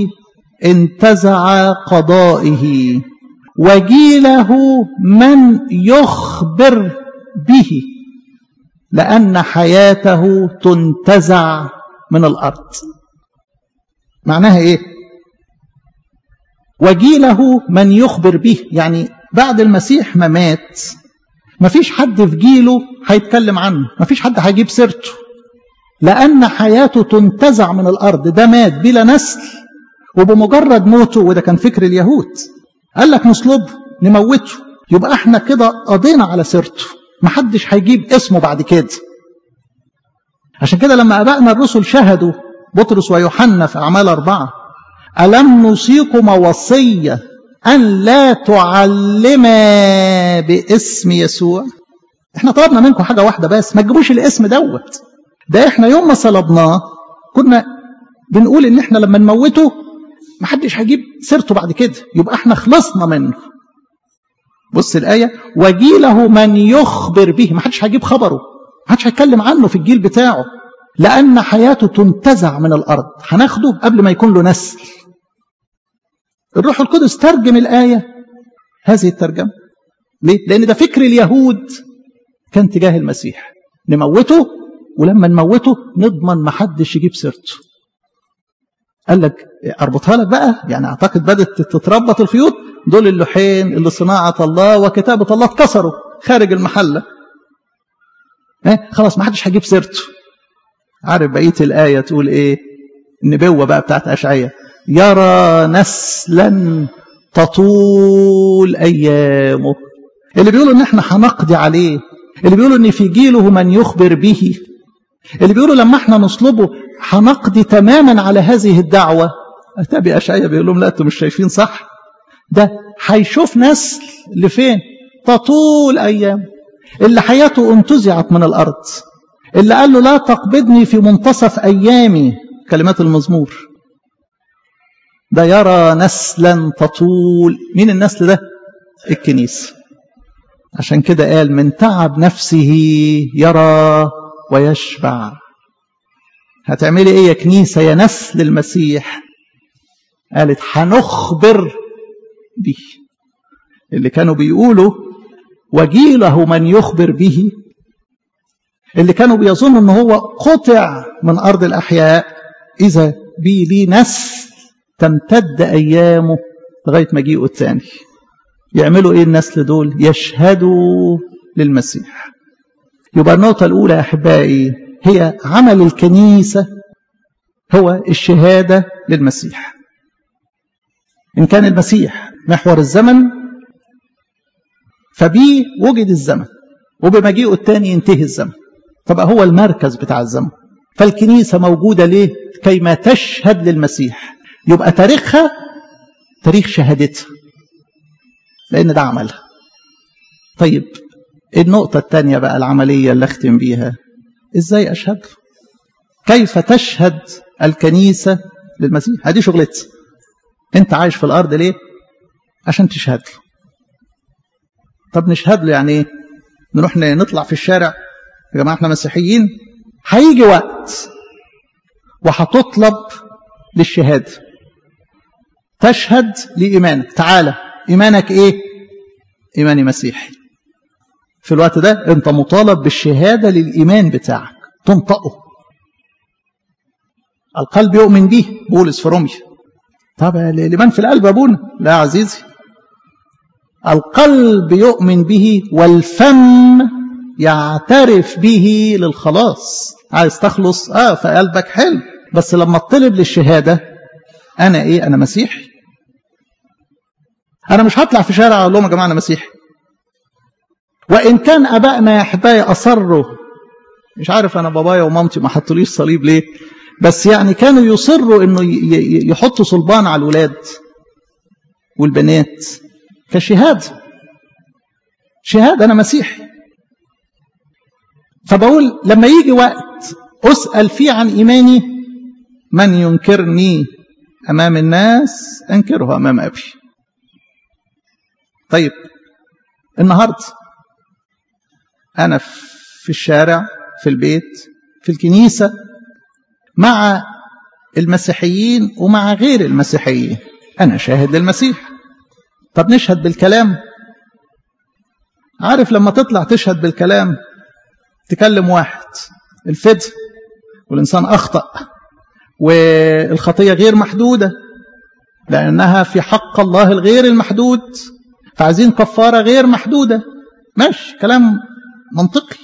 انتزع قضائه وجيله من يخبر به لان حياته تنتزع من الارض معناها ايه وجيله من يخبر به يعني بعد المسيح ما مات ما فيش حد في جيله هيتكلم عنه ما فيش حد هيجيب سيرته لأن حياته تنتزع من الأرض ده مات بلا نسل وبمجرد موته وده كان فكر اليهود قال لك نصلبه نموته يبقى احنا كده قضينا على سيرته ما حدش هيجيب اسمه بعد كده عشان كده لما أبائنا الرسل شهدوا بطرس ويوحنا في أعمال أربعة ألم نوصيكم وصية أن لا تعلما باسم يسوع احنا طلبنا منكم حاجة واحدة بس ما تجيبوش الاسم دوت ده احنا يوم ما صلبناه كنا بنقول ان احنا لما نموته ما حدش هيجيب سيرته بعد كده يبقى احنا خلصنا منه بص الآية وجيله من يخبر به ما حدش هيجيب خبره ما حدش هيتكلم عنه في الجيل بتاعه لأن حياته تنتزع من الأرض هناخده قبل ما يكون له نسل الروح القدس ترجم الآية هذه الترجمة ليه؟ لأن ده فكر اليهود كان تجاه المسيح نموته ولما نموته نضمن ما حدش يجيب سيرته قال لك اربطها لك بقى يعني اعتقد بدات تتربط الخيوط دول اللوحين اللي صناعه الله وكتابه الله اتكسروا خارج المحله اه خلاص ما حدش هيجيب سيرته عارف بقيه الايه تقول ايه النبوه بقى بتاعت اشعياء يرى نسلا تطول ايامه اللي بيقولوا ان احنا هنقضي عليه اللي بيقولوا ان في جيله من يخبر به اللي بيقولوا لما احنا نصلبه هنقضي تماما على هذه الدعوة أتابي أشعية بيقول لهم لا أنتم مش شايفين صح ده هيشوف نسل لفين تطول أيام اللي حياته انتزعت من الأرض اللي قال له لا تقبضني في منتصف أيامي كلمات المزمور ده يرى نسلا تطول مين النسل ده الكنيسة عشان كده قال من تعب نفسه يرى ويشبع هتعملي ايه يا كنيسه يا نسل المسيح قالت هنخبر به اللي كانوا بيقولوا وجيله من يخبر به اللي كانوا بيظنوا ان هو قطع من ارض الاحياء اذا بي لي نسل تمتد ايامه لغايه مجيئه الثاني يعملوا ايه النسل دول يشهدوا للمسيح يبقى النقطه الاولى يا احبائي هي عمل الكنيسة هو الشهادة للمسيح إن كان المسيح محور الزمن فبيه وجد الزمن وبمجيئه الثاني ينتهي الزمن فبقى هو المركز بتاع الزمن فالكنيسة موجودة ليه كيما تشهد للمسيح يبقى تاريخها تاريخ شهادتها لأن ده عملها طيب النقطة الثانية بقى العملية اللي أختم بيها ازاي اشهد له كيف تشهد الكنيسه للمسيح هذه شغلتها انت عايش في الارض ليه عشان تشهد له طب نشهد له يعني ايه نروح نطلع في الشارع يا جماعه احنا مسيحيين هيجي وقت وهتطلب للشهاده تشهد لايمانك تعالى ايمانك ايه ايماني مسيحي في الوقت ده انت مطالب بالشهاده للايمان بتاعك تنطقه القلب يؤمن به بولس في روميا طب الايمان في القلب ابونا لا يا عزيزي القلب يؤمن به والفم يعترف به للخلاص عايز تخلص اه في قلبك حلو بس لما اطلب للشهاده انا ايه انا مسيحي انا مش هطلع في شارع اقول لهم يا جماعه انا مسيحي وإن كان أبائنا يا أحبائي أصروا مش عارف أنا بابايا ومامتي ما حطوليش صليب ليه بس يعني كانوا يصروا إنه يحطوا صلبان على الولاد والبنات كشهادة شهادة أنا مسيحي فبقول لما يجي وقت أسأل فيه عن إيماني من ينكرني أمام الناس أنكره أمام أبي طيب النهارده أنا في الشارع في البيت في الكنيسة مع المسيحيين ومع غير المسيحيين أنا شاهد للمسيح طب نشهد بالكلام عارف لما تطلع تشهد بالكلام تكلم واحد الفدء والإنسان أخطأ والخطية غير محدودة لأنها في حق الله الغير المحدود فعايزين كفارة غير محدودة ماشي كلام منطقي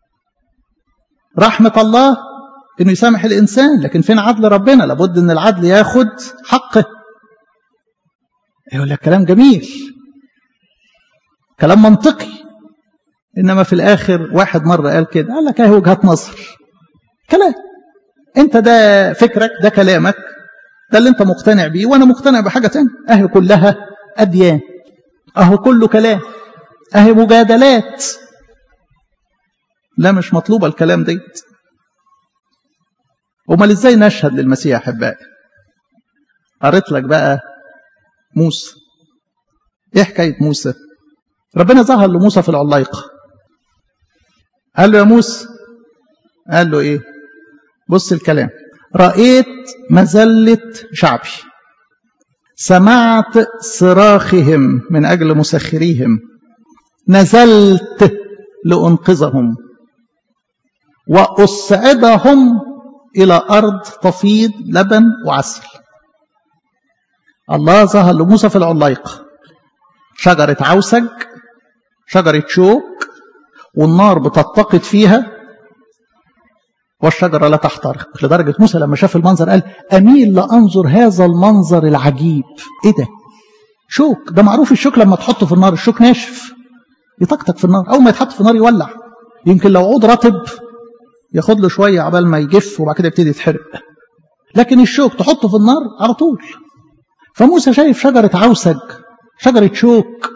رحمة الله انه يسامح الانسان لكن فين عدل ربنا لابد ان العدل ياخد حقه يقول لك كلام جميل كلام منطقي انما في الاخر واحد مره قال كده قال لك اهي وجهات نظر كلام انت ده فكرك ده كلامك ده اللي انت مقتنع بيه وانا مقتنع بحاجه تانية اهي كلها اديان اهو كله كلام اهي مجادلات لا مش مطلوبة الكلام ديت امال ازاي نشهد للمسيح احبائي قريت لك بقى موسى ايه حكايه موسى ربنا ظهر لموسى في العلايقه قال له يا موسى قال له ايه بص الكلام رأيت مذلة شعبي سمعت صراخهم من أجل مسخريهم نزلت لأنقذهم وأصعدهم إلى أرض تفيض لبن وعسل الله ظهر لموسى في العلايقة شجرة عوسج شجرة شوك والنار بتتقد فيها والشجرة لا تحترق لدرجة موسى لما شاف المنظر قال أميل لأنظر هذا المنظر العجيب إيه ده شوك ده معروف الشوك لما تحطه في النار الشوك ناشف يطقطق في النار أول ما يتحط في النار يولع يمكن لو عود رطب ياخد له شوية عبال ما يجف وبعد كده يبتدي يتحرق لكن الشوك تحطه في النار على طول فموسى شايف شجرة عوسج شجرة شوك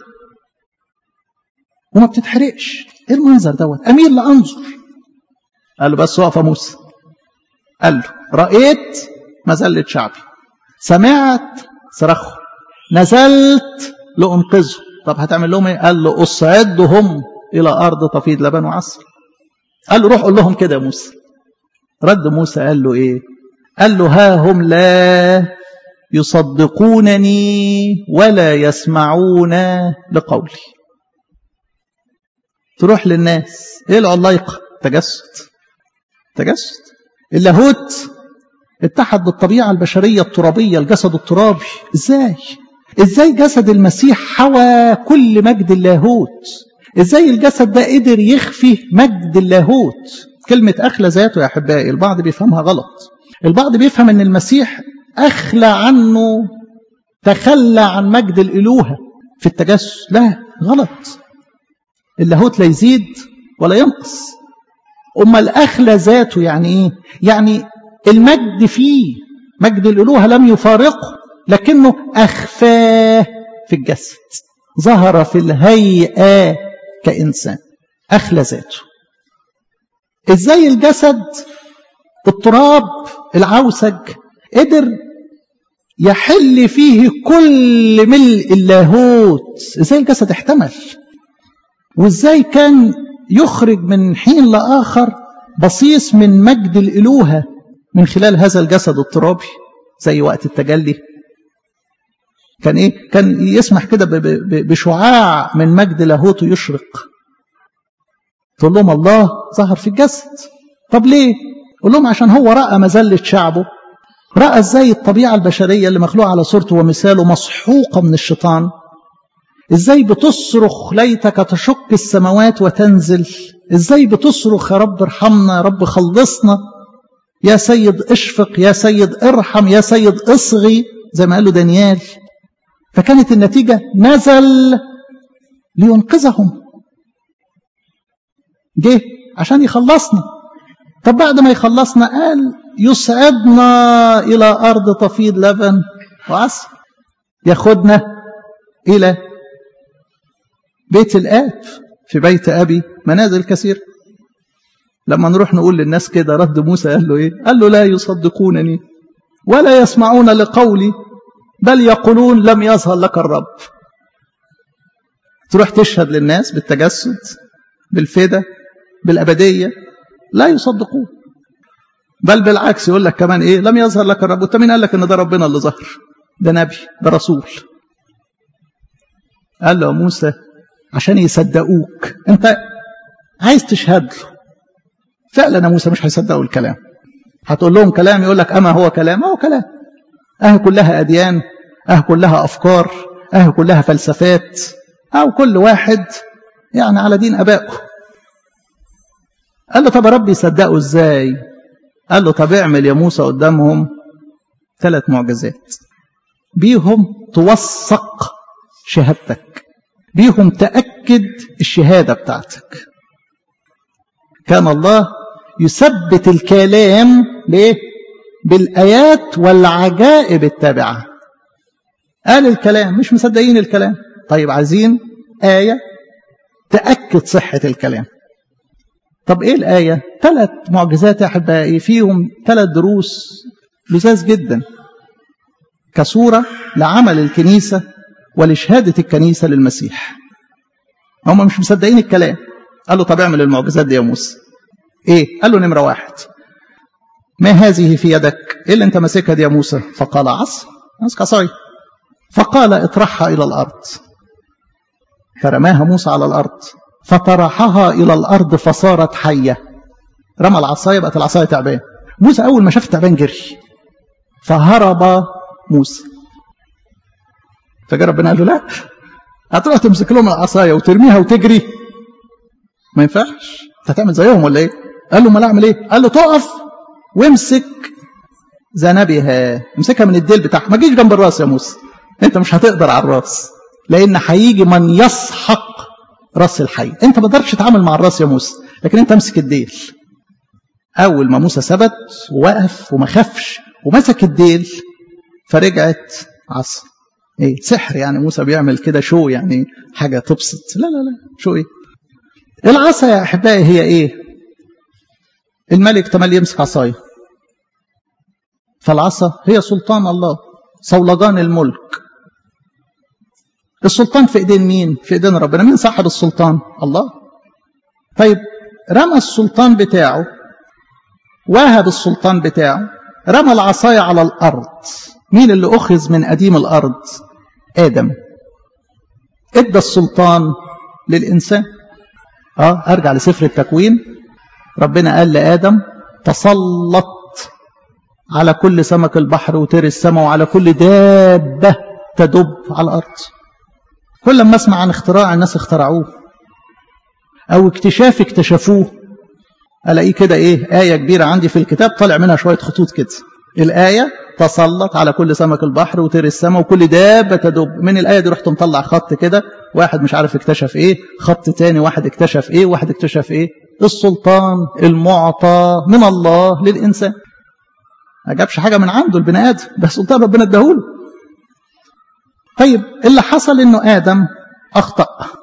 وما بتتحرقش ايه المنظر دوت اميل لانظر قال له بس وقف موسى قال له رأيت مذلة شعبي سمعت صرخه نزلت لأنقذه طب هتعمل لهم ايه قال له أصعدهم إلى أرض تفيض لبن وعسل قال له روح قول لهم كده يا موسى رد موسى قال له ايه قال له ها هم لا يصدقونني ولا يسمعون لقولي تروح للناس ايه العلايقه تجسد تجسد اللاهوت اتحد بالطبيعه البشريه الترابيه الجسد الترابي ازاي ازاي جسد المسيح حوى كل مجد اللاهوت ازاي الجسد ده قدر يخفي مجد اللاهوت كلمة أخلى ذاته يا أحبائي البعض بيفهمها غلط البعض بيفهم أن المسيح أخلى عنه تخلى عن مجد الإلوهة في التجسد لا غلط اللاهوت لا يزيد ولا ينقص أما الأخلى ذاته يعني إيه يعني المجد فيه مجد الإلوهة لم يفارقه لكنه أخفاه في الجسد ظهر في الهيئة كإنسان أخلى ذاته إزاي الجسد التراب العوسج قدر يحل فيه كل ملء اللاهوت إزاي الجسد احتمل وإزاي كان يخرج من حين لآخر بصيص من مجد الإلوهة من خلال هذا الجسد الترابي زي وقت التجلي كان ايه كان يسمح كده بشعاع من مجد لاهوته يشرق تقول لهم الله ظهر في الجسد طب ليه قول لهم عشان هو راى مذله شعبه راى ازاي الطبيعه البشريه اللي مخلوقه على صورته ومثاله مسحوقه من الشيطان ازاي بتصرخ ليتك تشق السماوات وتنزل ازاي بتصرخ يا رب ارحمنا يا رب خلصنا يا سيد اشفق يا سيد ارحم يا سيد اصغي زي ما قال له دانيال فكانت النتيجة نزل لينقذهم جه عشان يخلصنا طب بعد ما يخلصنا قال يسعدنا إلى أرض تفيض لبن وعسل ياخدنا إلى بيت الآب في بيت أبي منازل كثير لما نروح نقول للناس كده رد موسى قال له إيه قال له لا يصدقونني ولا يسمعون لقولي بل يقولون لم يظهر لك الرب تروح تشهد للناس بالتجسد بالفدا بالأبدية لا يصدقون بل بالعكس يقول لك كمان ايه لم يظهر لك الرب وانت مين قال لك ان ده ربنا اللي ظهر ده نبي ده رسول قال له موسى عشان يصدقوك انت عايز تشهد له فعلا يا موسى مش هيصدقوا الكلام هتقول لهم كلام يقول لك اما هو كلام هو كلام اه كلها اديان اه كلها افكار اه كلها فلسفات او كل واحد يعني على دين ابائه قال له طب يا رب يصدقوا ازاي قال له طب اعمل يا موسى قدامهم ثلاث معجزات بيهم توثق شهادتك بيهم تأكد الشهادة بتاعتك كان الله يثبت الكلام بايه بالآيات والعجائب التابعة قال الكلام مش مصدقين الكلام طيب عايزين آية تأكد صحة الكلام طب ايه الآية ثلاث معجزات يا أحبائي فيهم ثلاث دروس لذاذ جدا كصورة لعمل الكنيسة ولشهادة الكنيسة للمسيح هم مش مصدقين الكلام قال له طب اعمل المعجزات دي يا موسى ايه قال له نمرة واحد ما هذه في يدك ايه اللي انت ماسكها دي يا موسى فقال عصا ماسك عصاي فقال اطرحها إلى الأرض فرماها موسى على الأرض فطرحها إلى الأرض فصارت حية رمى العصاية بقت العصاية تعبان موسى أول ما شاف التعبان جري فهرب موسى فجاء ربنا قال له لا هتروح تمسك لهم العصاية وترميها وتجري ما ينفعش انت هتعمل زيهم ولا ايه قال له ما اعمل ايه قال له تقف وامسك ذنبها امسكها من الديل بتاعها ما تجيش جنب الراس يا موسى انت مش هتقدر على الراس لان هيجي من يسحق راس الحي انت ما تقدرش تتعامل مع الراس يا موسى لكن انت امسك الديل اول ما موسى ثبت ووقف وما خافش ومسك الديل فرجعت عصا ايه سحر يعني موسى بيعمل كده شو يعني حاجه تبسط لا لا لا شو ايه العصا يا احبائي هي ايه الملك تملي يمسك عصايه فالعصا هي سلطان الله صولجان الملك السلطان في ايدين مين في ايدين ربنا مين صاحب السلطان الله طيب رمى السلطان بتاعه وهب السلطان بتاعه رمى العصاية على الأرض مين اللي أخذ من قديم الأرض آدم ادى السلطان للإنسان اه ارجع لسفر التكوين ربنا قال لآدم تسلط على كل سمك البحر وطير السماء وعلى كل دابة تدب على الأرض كل ما اسمع عن اختراع الناس اخترعوه أو اكتشاف اكتشفوه ألاقيه كده إيه آية كبيرة عندي في الكتاب طالع منها شوية خطوط كده الآية تسلط على كل سمك البحر وطير السماء وكل دابة تدب من الآية دي رحت مطلع خط كده واحد مش عارف اكتشف ايه خط تاني واحد اكتشف ايه واحد اكتشف ايه السلطان المعطى من الله للإنسان ما جابش حاجة من عنده البني آدم ده سلطان ربنا اداهوله طيب اللي حصل انه آدم أخطأ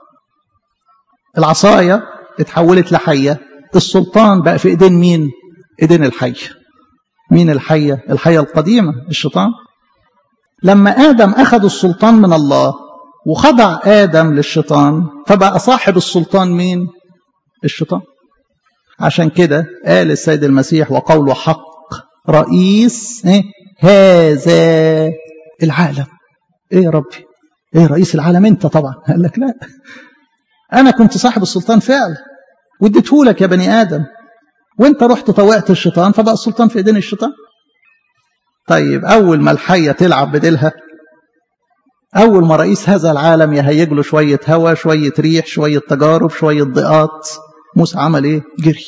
العصاية اتحولت لحية السلطان بقى في ايدين مين ايدين الحي مين الحية الحية القديمة الشيطان لما آدم أخذ السلطان من الله وخضع آدم للشيطان فبقى صاحب السلطان مين الشيطان عشان كده قال السيد المسيح وقوله حق رئيس إيه؟ هذا العالم ايه يا ربي ايه رئيس العالم انت طبعا قال لك لا انا كنت صاحب السلطان فعلا واديته لك يا بني ادم وانت رحت طوعت الشيطان فبقى السلطان في ايدين الشيطان طيب اول ما الحيه تلعب بديلها اول ما رئيس هذا العالم يهيج له شويه هواء شويه ريح شويه تجارب شويه ضيقات موسى عمل ايه جري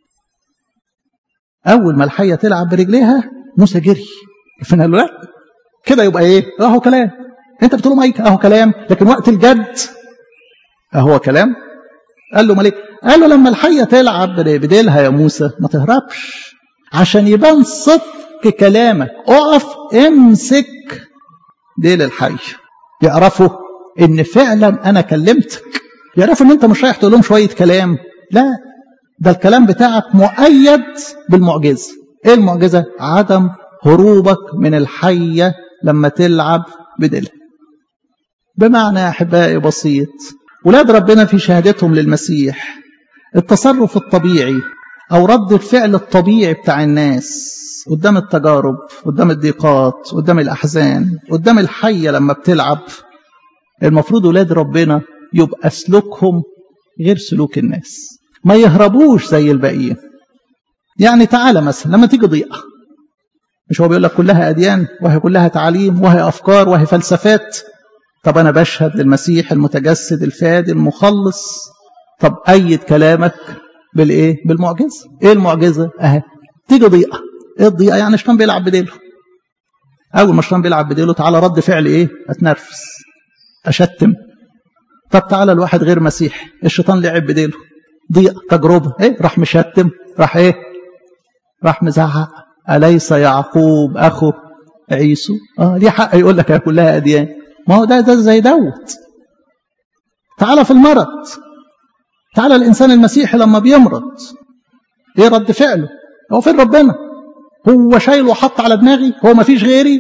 اول ما الحيه تلعب برجليها موسى جري فانا له لا كده يبقى ايه اهو كلام انت بتقول مايك اهو كلام لكن وقت الجد اهو كلام قال له مالك قال له لما الحية تلعب بديلها يا موسى ما تهربش عشان يبان صدق كلامك اقف امسك ديل الحي يعرفوا ان فعلا انا كلمتك يعرفوا ان انت مش رايح تقول لهم شويه كلام لا ده الكلام بتاعك مؤيد بالمعجزه ايه المعجزه عدم هروبك من الحيه لما تلعب بديلها بمعنى يا احبائي بسيط ولاد ربنا في شهادتهم للمسيح التصرف الطبيعي او رد الفعل الطبيعي بتاع الناس قدام التجارب قدام الضيقات قدام الاحزان قدام الحيه لما بتلعب المفروض ولاد ربنا يبقى سلوكهم غير سلوك الناس ما يهربوش زي الباقيين يعني تعالى مثلا لما تيجي ضيقه مش هو بيقول لك كلها اديان وهي كلها تعاليم وهي افكار وهي فلسفات طب انا بشهد للمسيح المتجسد الفادي المخلص طب ايد كلامك بالايه بالمعجزه ايه المعجزه اهي تيجي ضيقه ايه الضيقه يعني الشيطان بيلعب بديله اول ما الشيطان بيلعب بديله تعالى رد فعل ايه اتنرفز اشتم طب تعالى الواحد غير مسيحي الشيطان لعب بديله ضيقه تجربه ايه راح مشتم راح ايه راح مزعق اليس يعقوب اخو عيسو اه ليه حق يقول لك كلها اديان ما هو ده ده زي دوت تعالى في المرض تعالى الانسان المسيحي لما بيمرض ايه رد فعله هو فين ربنا هو شايل وحط على دماغي هو ما فيش غيري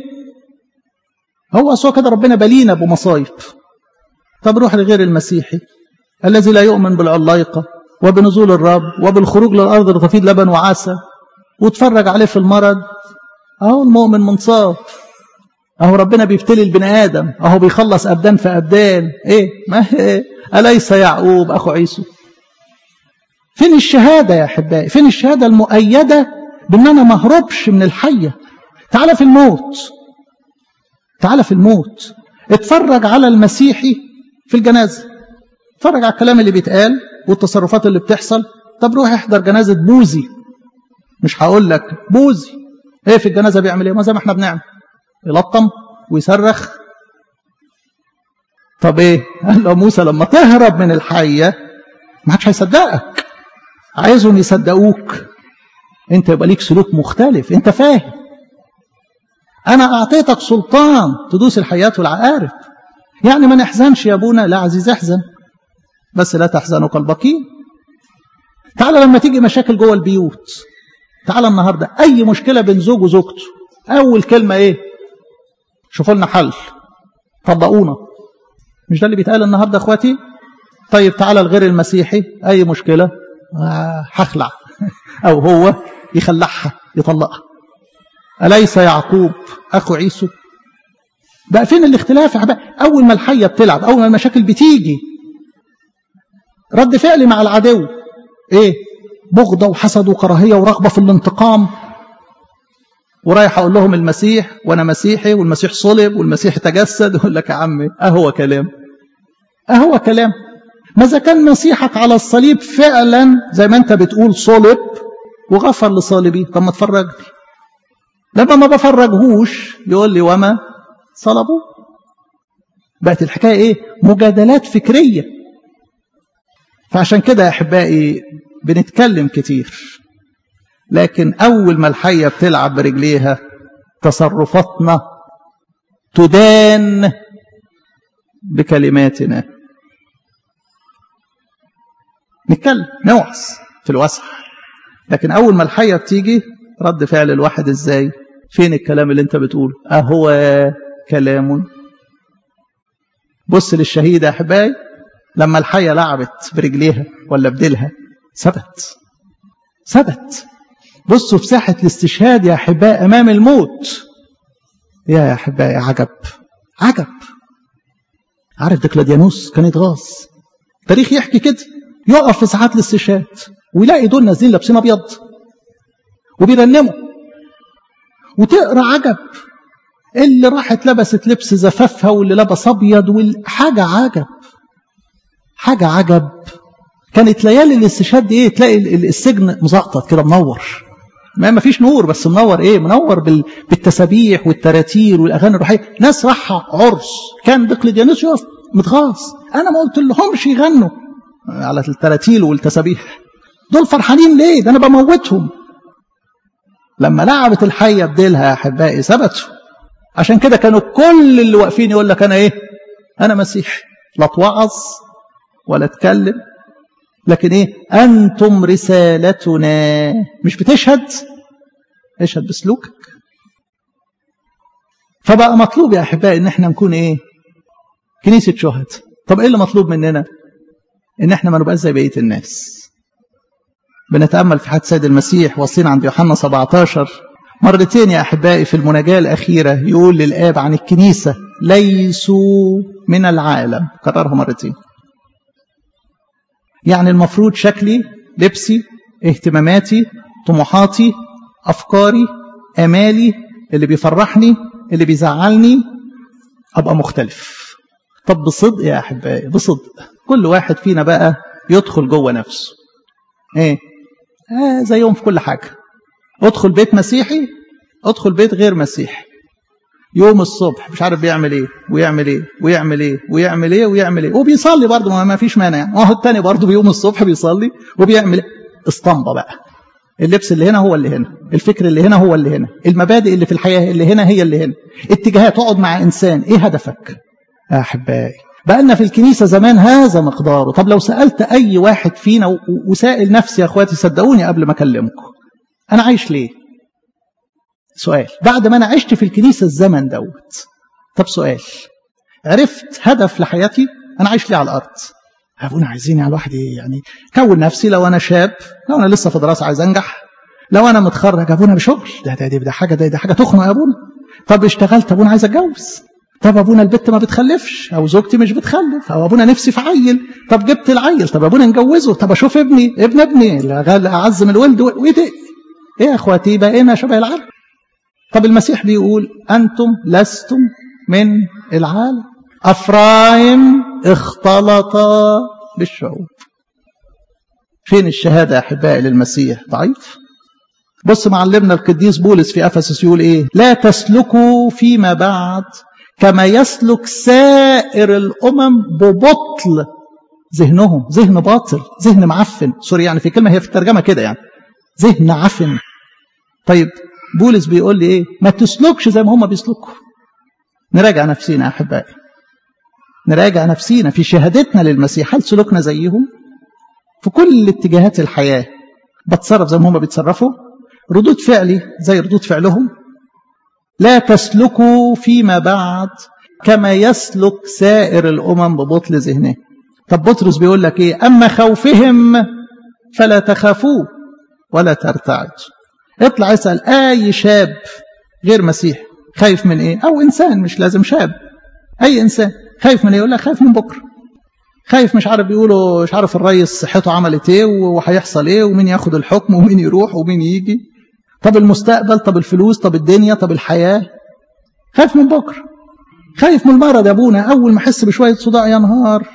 هو سوى كده ربنا بلينا بمصايب طب روح لغير المسيحي الذي لا يؤمن بالعلايقه وبنزول الرب وبالخروج للارض لتفيض لبن وعسل واتفرج عليه في المرض اهو المؤمن منصاب اهو ربنا بيبتلي البني ادم اهو بيخلص ابدان في ابدان ايه ما إيه؟ اليس يعقوب اخو عيسو فين الشهاده يا احبائي فين الشهاده المؤيده بان انا ما اهربش من الحيه تعالى في الموت تعالى في الموت اتفرج على المسيحي في الجنازه اتفرج على الكلام اللي بيتقال والتصرفات اللي بتحصل طب روح احضر جنازه بوزي مش هقول لك بوزي ايه في الجنازه بيعمل ايه ما زي ما احنا بنعمل يلطم ويصرخ طب ايه قال له موسى لما تهرب من الحيه ما حدش هيصدقك عايزهم يصدقوك انت يبقى ليك سلوك مختلف انت فاهم انا اعطيتك سلطان تدوس الحياه والعقارب يعني ما نحزنش يا ابونا لا عزيز احزن بس لا تحزنوا كالبقين تعالى لما تيجي مشاكل جوه البيوت تعالى النهارده اي مشكله بين زوج وزوجته اول كلمه ايه شوفوا لنا حل طبقونا مش ده اللي بيتقال النهارده اخواتي طيب تعالى الغير المسيحي اي مشكله آه هخلع او هو يخلعها يطلقها اليس يعقوب اخو عيسو بقى فين الاختلاف يا اول ما الحيه بتلعب اول ما المشاكل بتيجي رد فعلي مع العدو ايه بغضه وحسد وكراهيه ورغبه في الانتقام ورايح اقول لهم المسيح وانا مسيحي والمسيح صلب والمسيح تجسد يقول لك يا عمي اهو كلام اهو كلام ماذا كان مسيحك على الصليب فعلا زي ما انت بتقول صلب وغفر لصالبيه طب ما تفرجني لما ما بفرجهوش يقول لي وما صلبوا بقت الحكايه ايه مجادلات فكريه فعشان كده يا احبائي بنتكلم كتير لكن اول ما الحيه بتلعب برجليها تصرفاتنا تدان بكلماتنا نتكلم نوعظ في الوسع لكن اول ما الحيه بتيجي رد فعل الواحد ازاي فين الكلام اللي انت بتقوله اهو كلام بص للشهيد يا احبائي لما الحيه لعبت برجليها ولا بديلها ثبت ثبت بصوا في ساحه الاستشهاد يا احبائي امام الموت يا احبائي عجب عجب عارف دقلاديانوس كان يتغاظ التاريخ يحكي كده يقف في ساعات الاستشهاد ويلاقي دول نازلين لابسين ابيض وبيرنموا وتقرا عجب اللي راحت لبست لبس زفافها واللي لبس ابيض والحاجه عجب حاجه عجب كانت ليالي الاستشهاد دي ايه تلاقي السجن مزقطط كده منور ما ما فيش نور بس منور ايه منور بال... بالتسابيح والتراتير والاغاني الروحيه ناس راحه عرس كان دقلديانوس يقف متغاظ انا ما قلت لهمش يغنوا على التراتيل والتسابيح دول فرحانين ليه ده انا بموتهم لما لعبت الحيه بديلها يا احبائي ثبتوا عشان كده كانوا كل اللي واقفين يقول لك انا ايه انا مسيحي لا اتوعظ ولا اتكلم لكن ايه انتم رسالتنا مش بتشهد اشهد بسلوكك فبقى مطلوب يا احبائي ان احنا نكون ايه كنيسه شهد طب ايه اللي مطلوب مننا ان احنا ما نبقاش زي بقيه الناس بنتامل في حد سيد المسيح واصلين عند يوحنا 17 مرتين يا احبائي في المناجاه الاخيره يقول للاب عن الكنيسه ليسوا من العالم كررها مرتين يعني المفروض شكلي لبسي اهتماماتي طموحاتي افكاري امالي اللي بيفرحني اللي بيزعلني ابقى مختلف طب بصدق يا احبائي بصدق كل واحد فينا بقى يدخل جوه نفسه ايه آه زيهم في كل حاجه ادخل بيت مسيحي ادخل بيت غير مسيحي يوم الصبح مش عارف بيعمل ايه ويعمل ايه ويعمل ايه ويعمل ايه ويعمل ايه وبيصلي برضه ما فيش مانع يعني هو التاني برضه بيوم الصبح بيصلي وبيعمل ايه اسطمبه بقى اللبس اللي هنا هو اللي هنا الفكر اللي هنا هو اللي هنا المبادئ اللي في الحياه اللي هنا هي اللي هنا اتجاهات تقعد مع انسان ايه هدفك يا احبائي بقالنا في الكنيسة زمان هذا مقداره طب لو سألت أي واحد فينا وسائل نفسي يا أخواتي صدقوني قبل ما أكلمكم أنا عايش ليه سؤال بعد ما أنا عشت في الكنيسة الزمن دوت طب سؤال عرفت هدف لحياتي أنا عايش ليه على الأرض أبونا عايزين على الواحد يعني كون نفسي لو أنا شاب لو أنا لسه في دراسة عايز أنجح لو أنا متخرج أبونا بشغل ده ده ده حاجة ده, ده حاجة تخنق يا أبونا طب اشتغلت ابونا عايز اتجوز طب ابونا البت ما بتخلفش او زوجتي مش بتخلف او ابونا نفسي في عيل طب جبت العيل طب ابونا نجوزه طب اشوف ابني ابن ابني اعز من الولد وايه ده ايه يا اخواتي بقينا شبه العالم طب المسيح بيقول انتم لستم من العالم افرايم اختلط بالشعوب فين الشهاده يا احبائي للمسيح ضعيف بص معلمنا القديس بولس في افسس يقول ايه لا تسلكوا فيما بعد كما يسلك سائر الامم ببطل ذهنهم ذهن باطل ذهن معفن سوري يعني في كلمه هي في الترجمه كده يعني ذهن عفن طيب بولس بيقول لي ايه ما تسلكش زي ما هم بيسلكوا نراجع نفسينا يا احبائي نراجع نفسينا في شهادتنا للمسيح هل سلوكنا زيهم في كل اتجاهات الحياه بتصرف زي ما هم بيتصرفوا ردود فعلي زي ردود فعلهم لا تسلكوا فيما بعد كما يسلك سائر الامم ببطل ذهنه طب بطرس بيقول لك ايه اما خوفهم فلا تخافوا ولا ترتعد اطلع اسال اي شاب غير مسيح خايف من ايه او انسان مش لازم شاب اي انسان خايف من ايه يقول لك خايف من بكره خايف مش عارف بيقولوا مش عارف الرئيس صحته عملت ايه وهيحصل ايه ومين ياخد الحكم ومين يروح ومين يجي طب المستقبل طب الفلوس طب الدنيا طب الحياه خايف من بكره خايف من المرض يا ابونا اول ما احس بشويه صداع يا نهار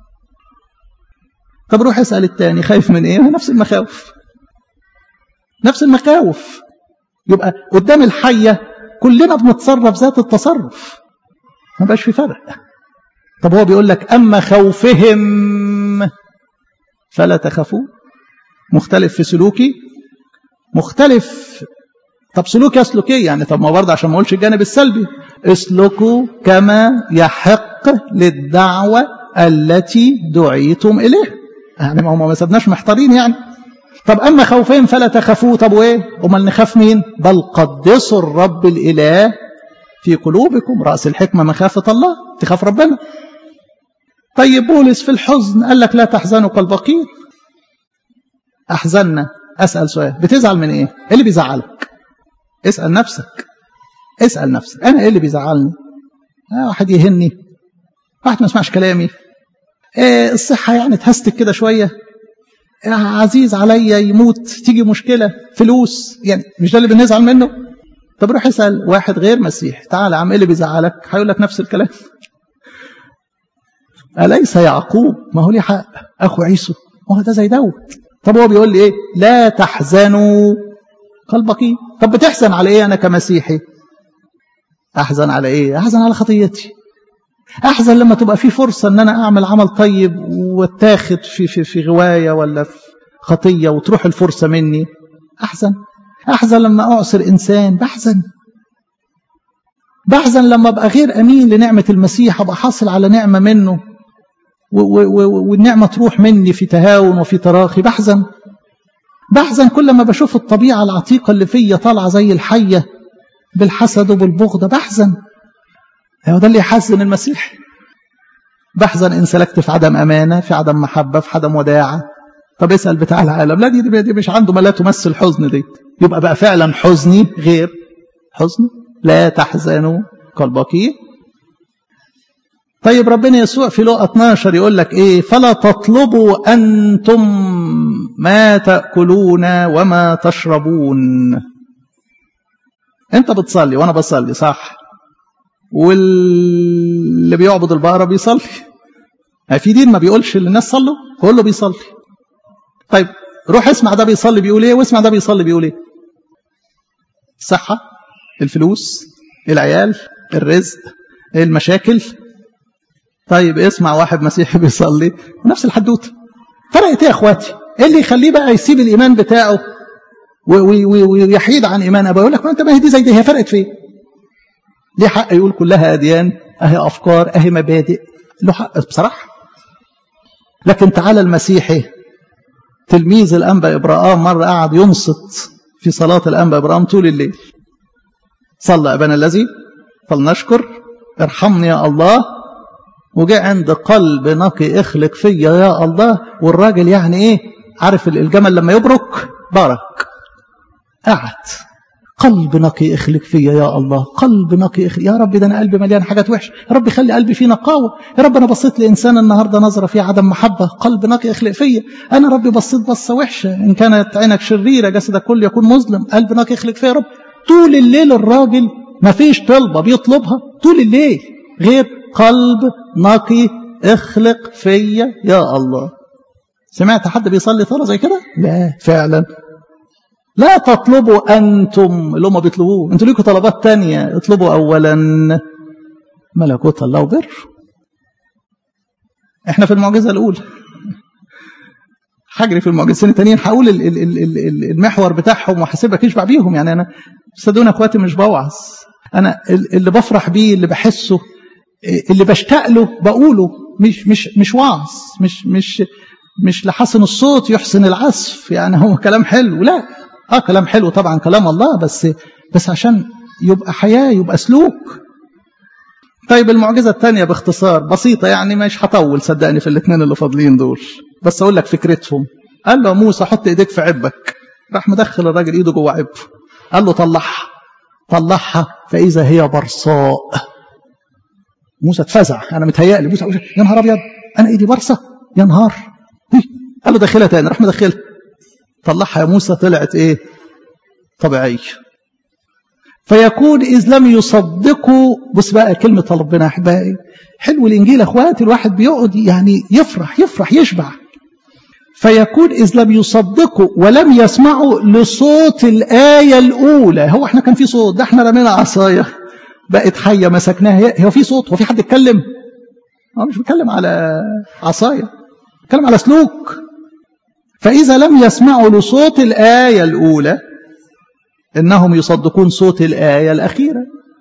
طب روح اسال التاني خايف من ايه نفس المخاوف نفس المخاوف يبقى قدام الحيه كلنا بنتصرف ذات التصرف ما بقاش في فرق طب هو بيقول لك اما خوفهم فلا تخافوا مختلف في سلوكي مختلف طب سلوكي اسلك ايه يعني طب ما برضه عشان ما اقولش الجانب السلبي اسلكوا كما يحق للدعوه التي دعيتم اليها يعني ما هم ما سبناش محتارين يعني طب اما خوفين فلا تخافوا طب وايه امال نخاف مين بل قدسوا الرب الاله في قلوبكم راس الحكمه مخافه الله تخاف ربنا طيب بولس في الحزن قال لك لا تحزنوا كالبقيل احزننا اسال سؤال بتزعل من ايه ايه اللي بيزعلك اسال نفسك اسال نفسك انا ايه اللي بيزعلني آه واحد يهني واحد ما يسمعش كلامي إيه الصحه يعني تهستك كده شويه إيه عزيز عليا يموت تيجي مشكله فلوس يعني مش ده اللي بنزعل منه طب روح اسال واحد غير مسيح تعال يا عم ايه اللي بيزعلك هيقول لك نفس الكلام أليس يعقوب ما هو ليه حق أخو عيسو ما هو ده زي داود طب هو بيقول لي إيه لا تحزنوا قلبكي طب بتحزن على إيه أنا كمسيحي أحزن على إيه أحزن على خطيتي أحزن لما تبقى في فرصة أن أنا أعمل عمل طيب واتاخد في, في, في غواية ولا في خطية وتروح الفرصة مني أحزن أحزن لما أعصر إنسان بحزن بحزن لما أبقى غير أمين لنعمة المسيح أبقى حاصل على نعمة منه والنعمة تروح مني في تهاون وفي تراخي بحزن بحزن كل ما بشوف الطبيعة العتيقة اللي فيا طالعة زي الحية بالحسد وبالبغضة بحزن هو ده اللي يحزن المسيح بحزن إن سلكت في عدم أمانة في عدم محبة في عدم وداعة طب اسأل بتاع العالم لا دي, دي مش عنده ما لا تمثل حزن دي يبقى بقى فعلا حزني غير حزن لا تحزنوا كالبقية طيب ربنا يسوع في لقى 12 يقول لك ايه فلا تطلبوا انتم ما تاكلون وما تشربون انت بتصلي وانا بصلي صح واللي بيعبد البقره بيصلي في دين ما بيقولش للناس صلوا كله بيصلي طيب روح اسمع ده بيصلي بيقول ايه واسمع ده بيصلي بيقول ايه الصحه الفلوس العيال الرزق المشاكل طيب اسمع واحد مسيحي بيصلي نفس الحدوته فرقت ايه يا اخواتي ايه اللي يخليه بقى يسيب الايمان بتاعه ويحيد عن ايمان ابوه يقول لك ما انت ما هي دي زي دي هي فرقت في ايه ليه حق يقول كلها اديان اهي افكار اهي مبادئ له حق بصراحه لكن تعالى المسيحي تلميذ الانبا ابراهام مره قعد ينصت في صلاه الانبا ابراهام طول الليل صلى ابانا الذي فلنشكر ارحمني يا الله وجاء عند قلب نقي اخلق فيا يا الله والراجل يعني ايه عارف الجمل لما يبرك بارك قعد قلب نقي اخلق فيا يا الله قلب نقي اخلق يا رب ده انا قلبي مليان حاجات وحشه يا رب خلي قلبي فيه نقاوه يا رب انا بصيت لانسان النهارده نظره فيه عدم محبه قلب نقي اخلق فيا انا ربي بصيت بصه وحشه ان كانت عينك شريره جسدك كله يكون مظلم قلب نقي اخلق فيا يا رب طول الليل الراجل ما فيش طلبه بيطلبها طول الليل غير قلب نقي اخلق فيا يا الله سمعت حد بيصلي صلاه زي كده لا فعلا لا تطلبوا أنتم اللي هم بيطلبوه أنتوا ليكوا طلبات تانية اطلبوا أولا ملكوت الله وبر احنا في المعجزة الأولى هجري في المعجزتين التانيين هقول المحور بتاعهم وهسيبك يشبع بيهم يعني أنا صدقوني اخواتي مش بوعظ أنا اللي بفرح بيه اللي بحسه اللي بشتاق له بقوله مش مش مش وعظ مش مش مش لحسن الصوت يحسن العزف يعني هو كلام حلو لا اه كلام حلو طبعا كلام الله بس بس عشان يبقى حياه يبقى سلوك طيب المعجزه الثانيه باختصار بسيطه يعني مش هطول صدقني في الاثنين اللي فاضلين دول بس اقول لك فكرتهم قال له موسى حط ايديك في عبك راح مدخل الراجل ايده جوه عبه قال له طلعها طلعها فاذا هي برصاء موسى اتفزع انا متهيألي موسى يا نهار ابيض انا ايدي برصه يا نهار قال له دخلها تاني راح مدخلها طلعها يا موسى طلعت ايه طبيعية فيكون إذ لم يصدقوا بص بقى كلمة ربنا أحبائي حلو الإنجيل أخواتي الواحد بيقعد يعني يفرح يفرح يشبع فيكون إذ لم يصدقوا ولم يسمعوا لصوت الآية الأولى هو احنا كان في صوت ده احنا رمينا عصاية بقت حية مسكناها هو في صوت هو في حد اتكلم هو مش بيتكلم على عصاية بيتكلم على سلوك فإذا لم يسمعوا لصوت الآية الأولى إنهم يصدقون صوت الآية الأخيرة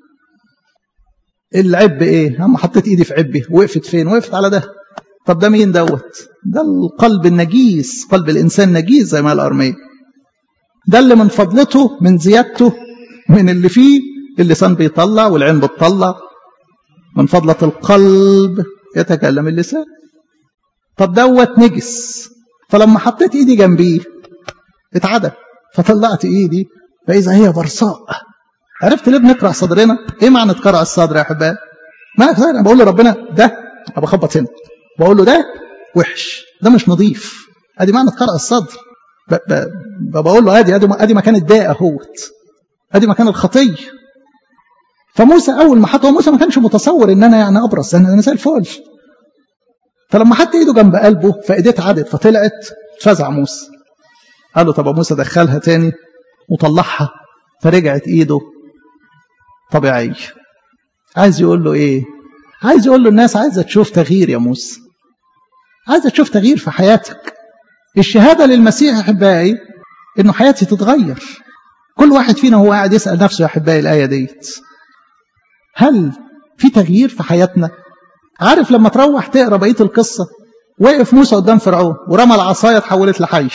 العب إيه هم حطيت إيدي في عبي وقفت فين وقفت على ده طب ده مين دوت ده القلب النجيس قلب الإنسان نجيس زي ما الأرمية ده اللي من فضلته من زيادته من اللي فيه اللسان بيطلع والعين بتطلع من فضلة القلب يتكلم اللسان طب دوت نجس فلما حطيت ايدي جنبيه اتعدى فطلعت ايدي فاذا هي برصاء عرفت ليه بنقرع صدرنا ايه معنى تقرع الصدر يا احبائي ما انا بقول لربنا ده انا بخبط هنا بقول له ده وحش ده مش نظيف ادي معنى تقرع الصدر ب ب بقول له ادي ادي ادي مكان الداء اهوت ادي مكان الخطيه فموسى اول ما حط موسى ما كانش متصور ان انا يعني ابرص انا زي الفل فلما حط ايده جنب قلبه فايديه اتعدت فطلعت فزع موسى قال له طب موسى دخلها تاني وطلعها فرجعت ايده طبيعيه عايز يقول له ايه عايز يقول له الناس عايزه تشوف تغيير يا موسى عايزه تشوف تغيير في حياتك الشهاده للمسيح احبائي انه حياتي تتغير كل واحد فينا هو قاعد يسال نفسه يا احبائي الايه ديت هل في تغيير في حياتنا عارف لما تروح تقرا بقيه القصه وقف موسى قدام فرعون ورمى العصايه اتحولت لحي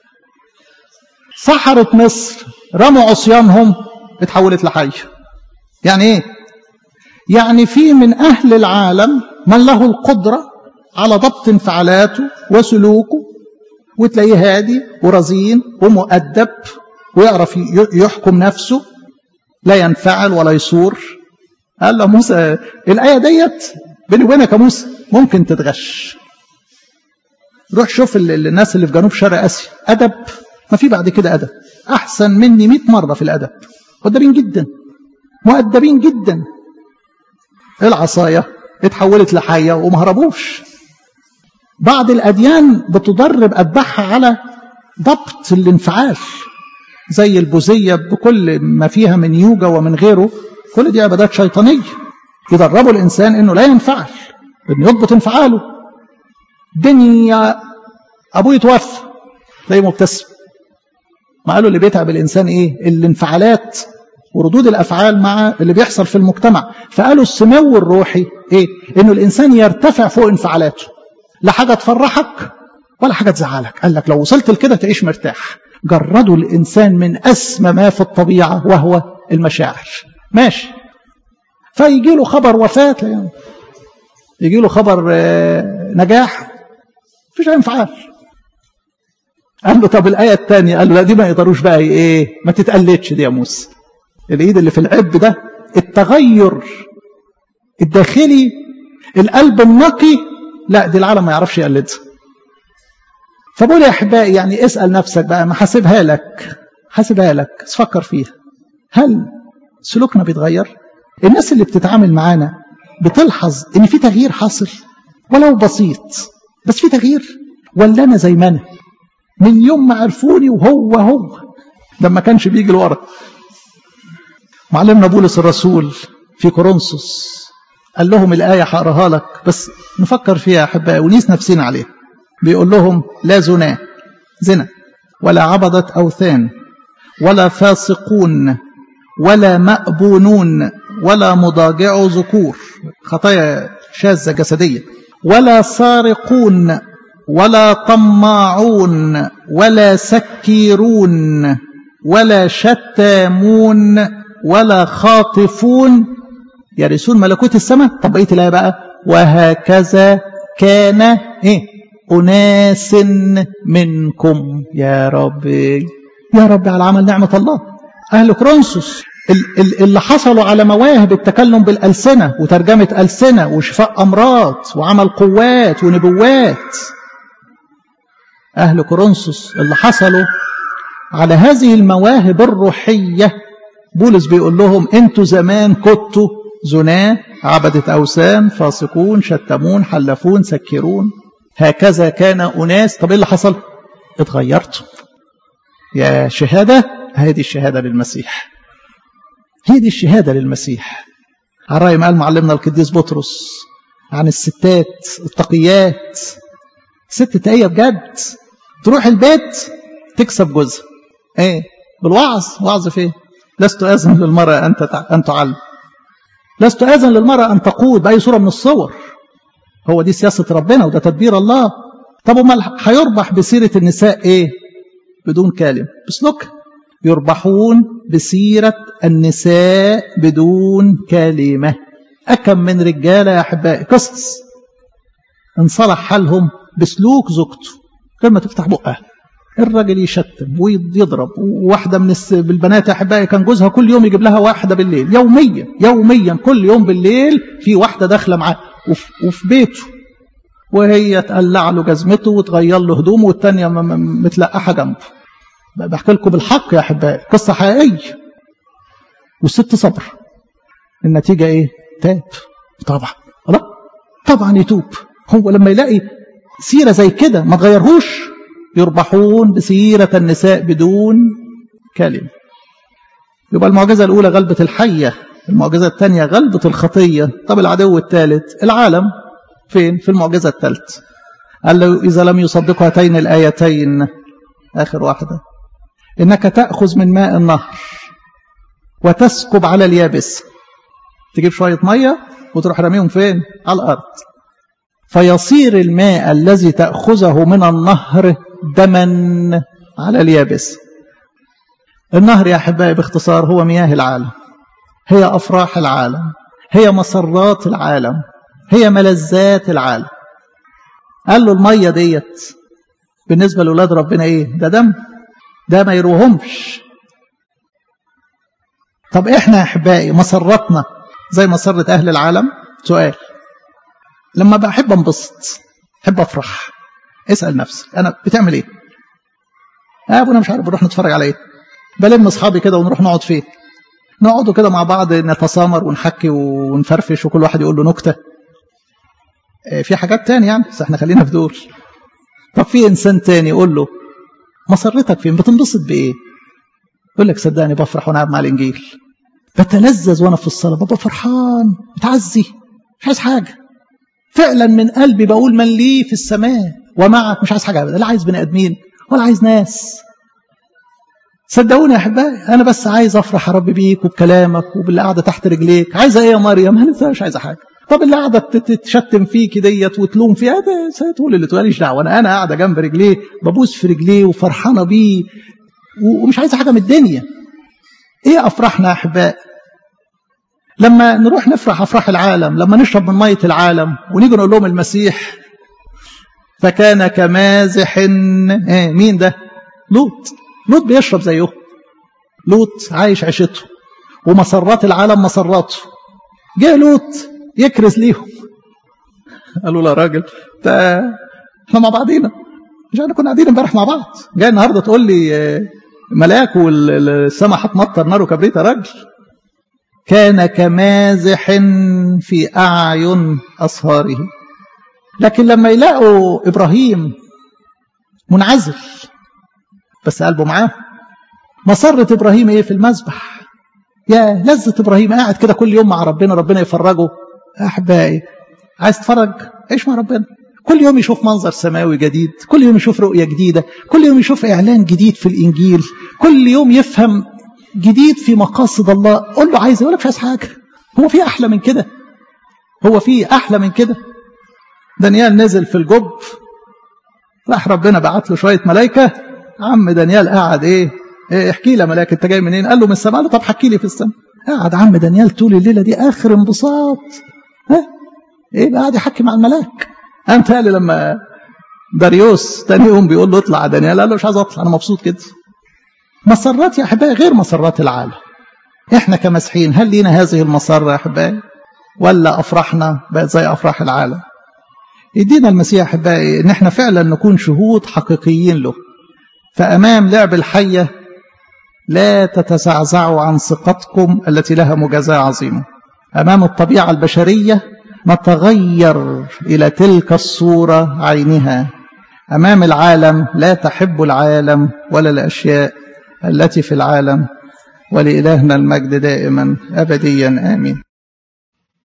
سحرة مصر رموا عصيانهم اتحولت لحي يعني ايه يعني في من اهل العالم من له القدره على ضبط انفعالاته وسلوكه وتلاقيه هادي ورزين ومؤدب ويعرف يحكم نفسه لا ينفعل ولا يصور قال له موسى الايه ديت بيني وبينك يا موسى ممكن تتغش روح شوف الناس اللي في جنوب شرق اسيا ادب ما في بعد كده ادب احسن مني 100 مره في الادب مؤدبين جدا مؤدبين جدا العصايه اتحولت لحيه وما هربوش بعض الاديان بتدرب اتباعها على ضبط الانفعال زي البوذيه بكل ما فيها من يوجا ومن غيره كل دي عبادات شيطانيه يدربوا الانسان انه لا ينفعل انه يضبط انفعاله دنيا ابوه يتوفى تلاقيه مبتسم ما قالوا اللي بيتعب الانسان ايه الانفعالات وردود الافعال مع اللي بيحصل في المجتمع فقالوا السمو الروحي ايه انه الانسان يرتفع فوق انفعالاته لا حاجه تفرحك ولا حاجه تزعلك قال لك لو وصلت لكده تعيش مرتاح جردوا الانسان من اسمى ما في الطبيعه وهو المشاعر ماشي فيجي له خبر وفاه يعني يجي له خبر نجاح مفيش اي انفعال قال له طب الايه الثانيه قال له لا دي ما يقدروش بقى ايه ما تتقلدش دي يا موسى الايد اللي في العب ده التغير الداخلي القلب النقي لا دي العالم ما يعرفش يقلدها فبقول يا احبائي يعني اسال نفسك بقى ما حاسبها لك حاسبها لك فكر فيها هل سلوكنا بيتغير الناس اللي بتتعامل معانا بتلحظ ان في تغيير حاصل ولو بسيط بس في تغيير ولا انا زي ما انا من يوم ما عرفوني وهو هو ده ما كانش بيجي لورا معلمنا بولس الرسول في كورنثوس قال لهم الآية هقراها لك بس نفكر فيها يا أحبائي ونيس نفسنا عليها بيقول لهم لا زنا زنا ولا عبدة أوثان ولا فاسقون ولا مأبونون ولا مضاجع ذكور خطايا شاذة جسدية ولا سارقون ولا طماعون ولا سكيرون ولا شتامون ولا خاطفون يرثون ملكوت السماء طب بقيه الايه بقى وهكذا كان ايه اناس منكم يا رب يا رب على عمل نعمه الله اهل كرونسوس اللي حصلوا على مواهب التكلم بالألسنة وترجمة ألسنة وشفاء أمراض وعمل قوات ونبوات أهل كورنثوس اللي حصلوا على هذه المواهب الروحية بولس بيقول لهم انتوا زمان كنتوا زناة عبدة أوثان فاسقون شتمون حلفون سكرون هكذا كان أناس طب إيه اللي حصل اتغيرتوا يا شهادة هذه الشهادة للمسيح هي دي الشهادة للمسيح على رأي ما قال معلمنا القديس بطرس عن الستات التقيات ست تقية بجد تروح البيت تكسب جوزها ايه بالوعظ وعظ فين لست أذن للمرأة أن أن تعلم لست أذن للمرأة أن تقود بأي صورة من الصور هو دي سياسة ربنا وده تدبير الله طب امال هيربح بسيرة النساء ايه بدون كلمة بسلوكها يربحون بسيرة النساء بدون كلمة أكم من رجالة يا أحبائي قصص انصلح حالهم بسلوك زوجته غير ما تفتح بقها الراجل يشتم ويضرب وواحدة من البنات يا أحبائي كان جوزها كل يوم يجيب لها واحدة بالليل يوميا يوميا كل يوم بالليل في واحدة داخلة معاه وفي بيته وهي تقلع له جزمته وتغير له هدومه والتانية متلقحة جنبه بحكي لكم بالحق يا احبائي قصه حقيقيه والست صبر النتيجه ايه تاب طبعا لا طبعا يتوب هو لما يلاقي سيره زي كده ما تغيرهوش يربحون بسيره النساء بدون كلمه يبقى المعجزه الاولى غلبه الحيه المعجزه الثانيه غلبه الخطيه طب العدو الثالث العالم فين في المعجزه الثالثه قال له اذا لم يصدقوا هاتين الايتين اخر واحده انك تاخذ من ماء النهر وتسكب على اليابس تجيب شويه ميه وتروح رميهم فين على الارض فيصير الماء الذي تاخذه من النهر دما على اليابس النهر يا احبائي باختصار هو مياه العالم هي افراح العالم هي مسرات العالم هي ملذات العالم قال له الميه ديت بالنسبه لاولاد ربنا ايه ده دم ده ما يروهمش طب احنا يا احبائي مسرتنا زي مسرة اهل العالم سؤال لما بحب انبسط احب افرح اسال نفسك انا بتعمل ايه اه ابونا مش عارف بنروح نتفرج على ايه بلم اصحابي كده ونروح نقعد فين نقعدوا كده مع بعض نتسامر ونحكي ونفرفش وكل واحد يقول له نكته في حاجات تاني يعني بس احنا خلينا في دول طب في انسان تاني يقول له مسرتك فين بتنبسط بايه يقول لك صدقني بفرح وانا قاعد مع الانجيل بتلذذ وانا في الصلاه ببقى فرحان بتعزي مش عايز حاجه فعلا من قلبي بقول من لي في السماء ومعك مش عايز حاجه ابدا لا عايز بني ادمين ولا عايز ناس صدقوني يا احبائي انا بس عايز افرح يا رب بيك وبكلامك وباللي قاعده تحت رجليك عايزه ايه يا مريم انا مش عايزه حاجه طب اللي قاعده تشتم فيك ديت وتلوم فيها ده تقول اللي تقوليش دعوه انا انا قاعده جنب رجليه ببوس في رجليه وفرحانه بيه ومش عايزه حاجه من الدنيا ايه افراحنا يا احبائي لما نروح نفرح افراح العالم لما نشرب من ميه العالم ونيجي نقول لهم المسيح فكان كمازح ايه مين ده لوط لوط بيشرب زيه لوط عايش عيشته ومسرات العالم مسراته جه لوط يكرز ليهم قالوا له يا راجل ده احنا مع بعضينا مش احنا كنا قاعدين امبارح مع بعض جاي النهارده تقول لي ملاك والسماء هتمطر نار وكبريت يا راجل كان كمازح في اعين اصهاره لكن لما يلاقوا ابراهيم منعزل بس قلبه معاه مسرة ابراهيم ايه في المذبح يا لذة ابراهيم قاعد كده كل يوم مع ربنا ربنا يفرجه احبائي عايز تتفرج عيش مع ربنا كل يوم يشوف منظر سماوي جديد كل يوم يشوف رؤية جديدة كل يوم يشوف إعلان جديد في الإنجيل كل يوم يفهم جديد في مقاصد الله قول له عايز يقول لك مش عايز حاجة هو في أحلى من كده هو في أحلى من كده دانيال نزل في الجب راح ربنا بعت له شوية ملايكة عم دانيال قعد إيه, إيه احكي لي ملاك أنت جاي منين قال له من السماء قال له طب حكي لي في السماء قعد عم دانيال طول الليلة دي آخر انبساط ها إيه قاعد يحكي مع الملاك قام تالي لما داريوس تاني يوم بيقول له اطلع دانيال قال له مش عايز اطلع انا مبسوط كده مسرات يا احبائي غير مسرات العالم احنا كمسيحيين هل لينا هذه المسره يا احبائي ولا افراحنا بقت زي افراح العالم يدينا المسيح احبائي ان احنا فعلا نكون شهود حقيقيين له فامام لعب الحيه لا تتزعزعوا عن ثقتكم التي لها مجازاه عظيمه امام الطبيعه البشريه نتغير إلى تلك الصورة عينها أمام العالم لا تحب العالم ولا الأشياء التي في العالم ولإلهنا المجد دائما أبديا آمين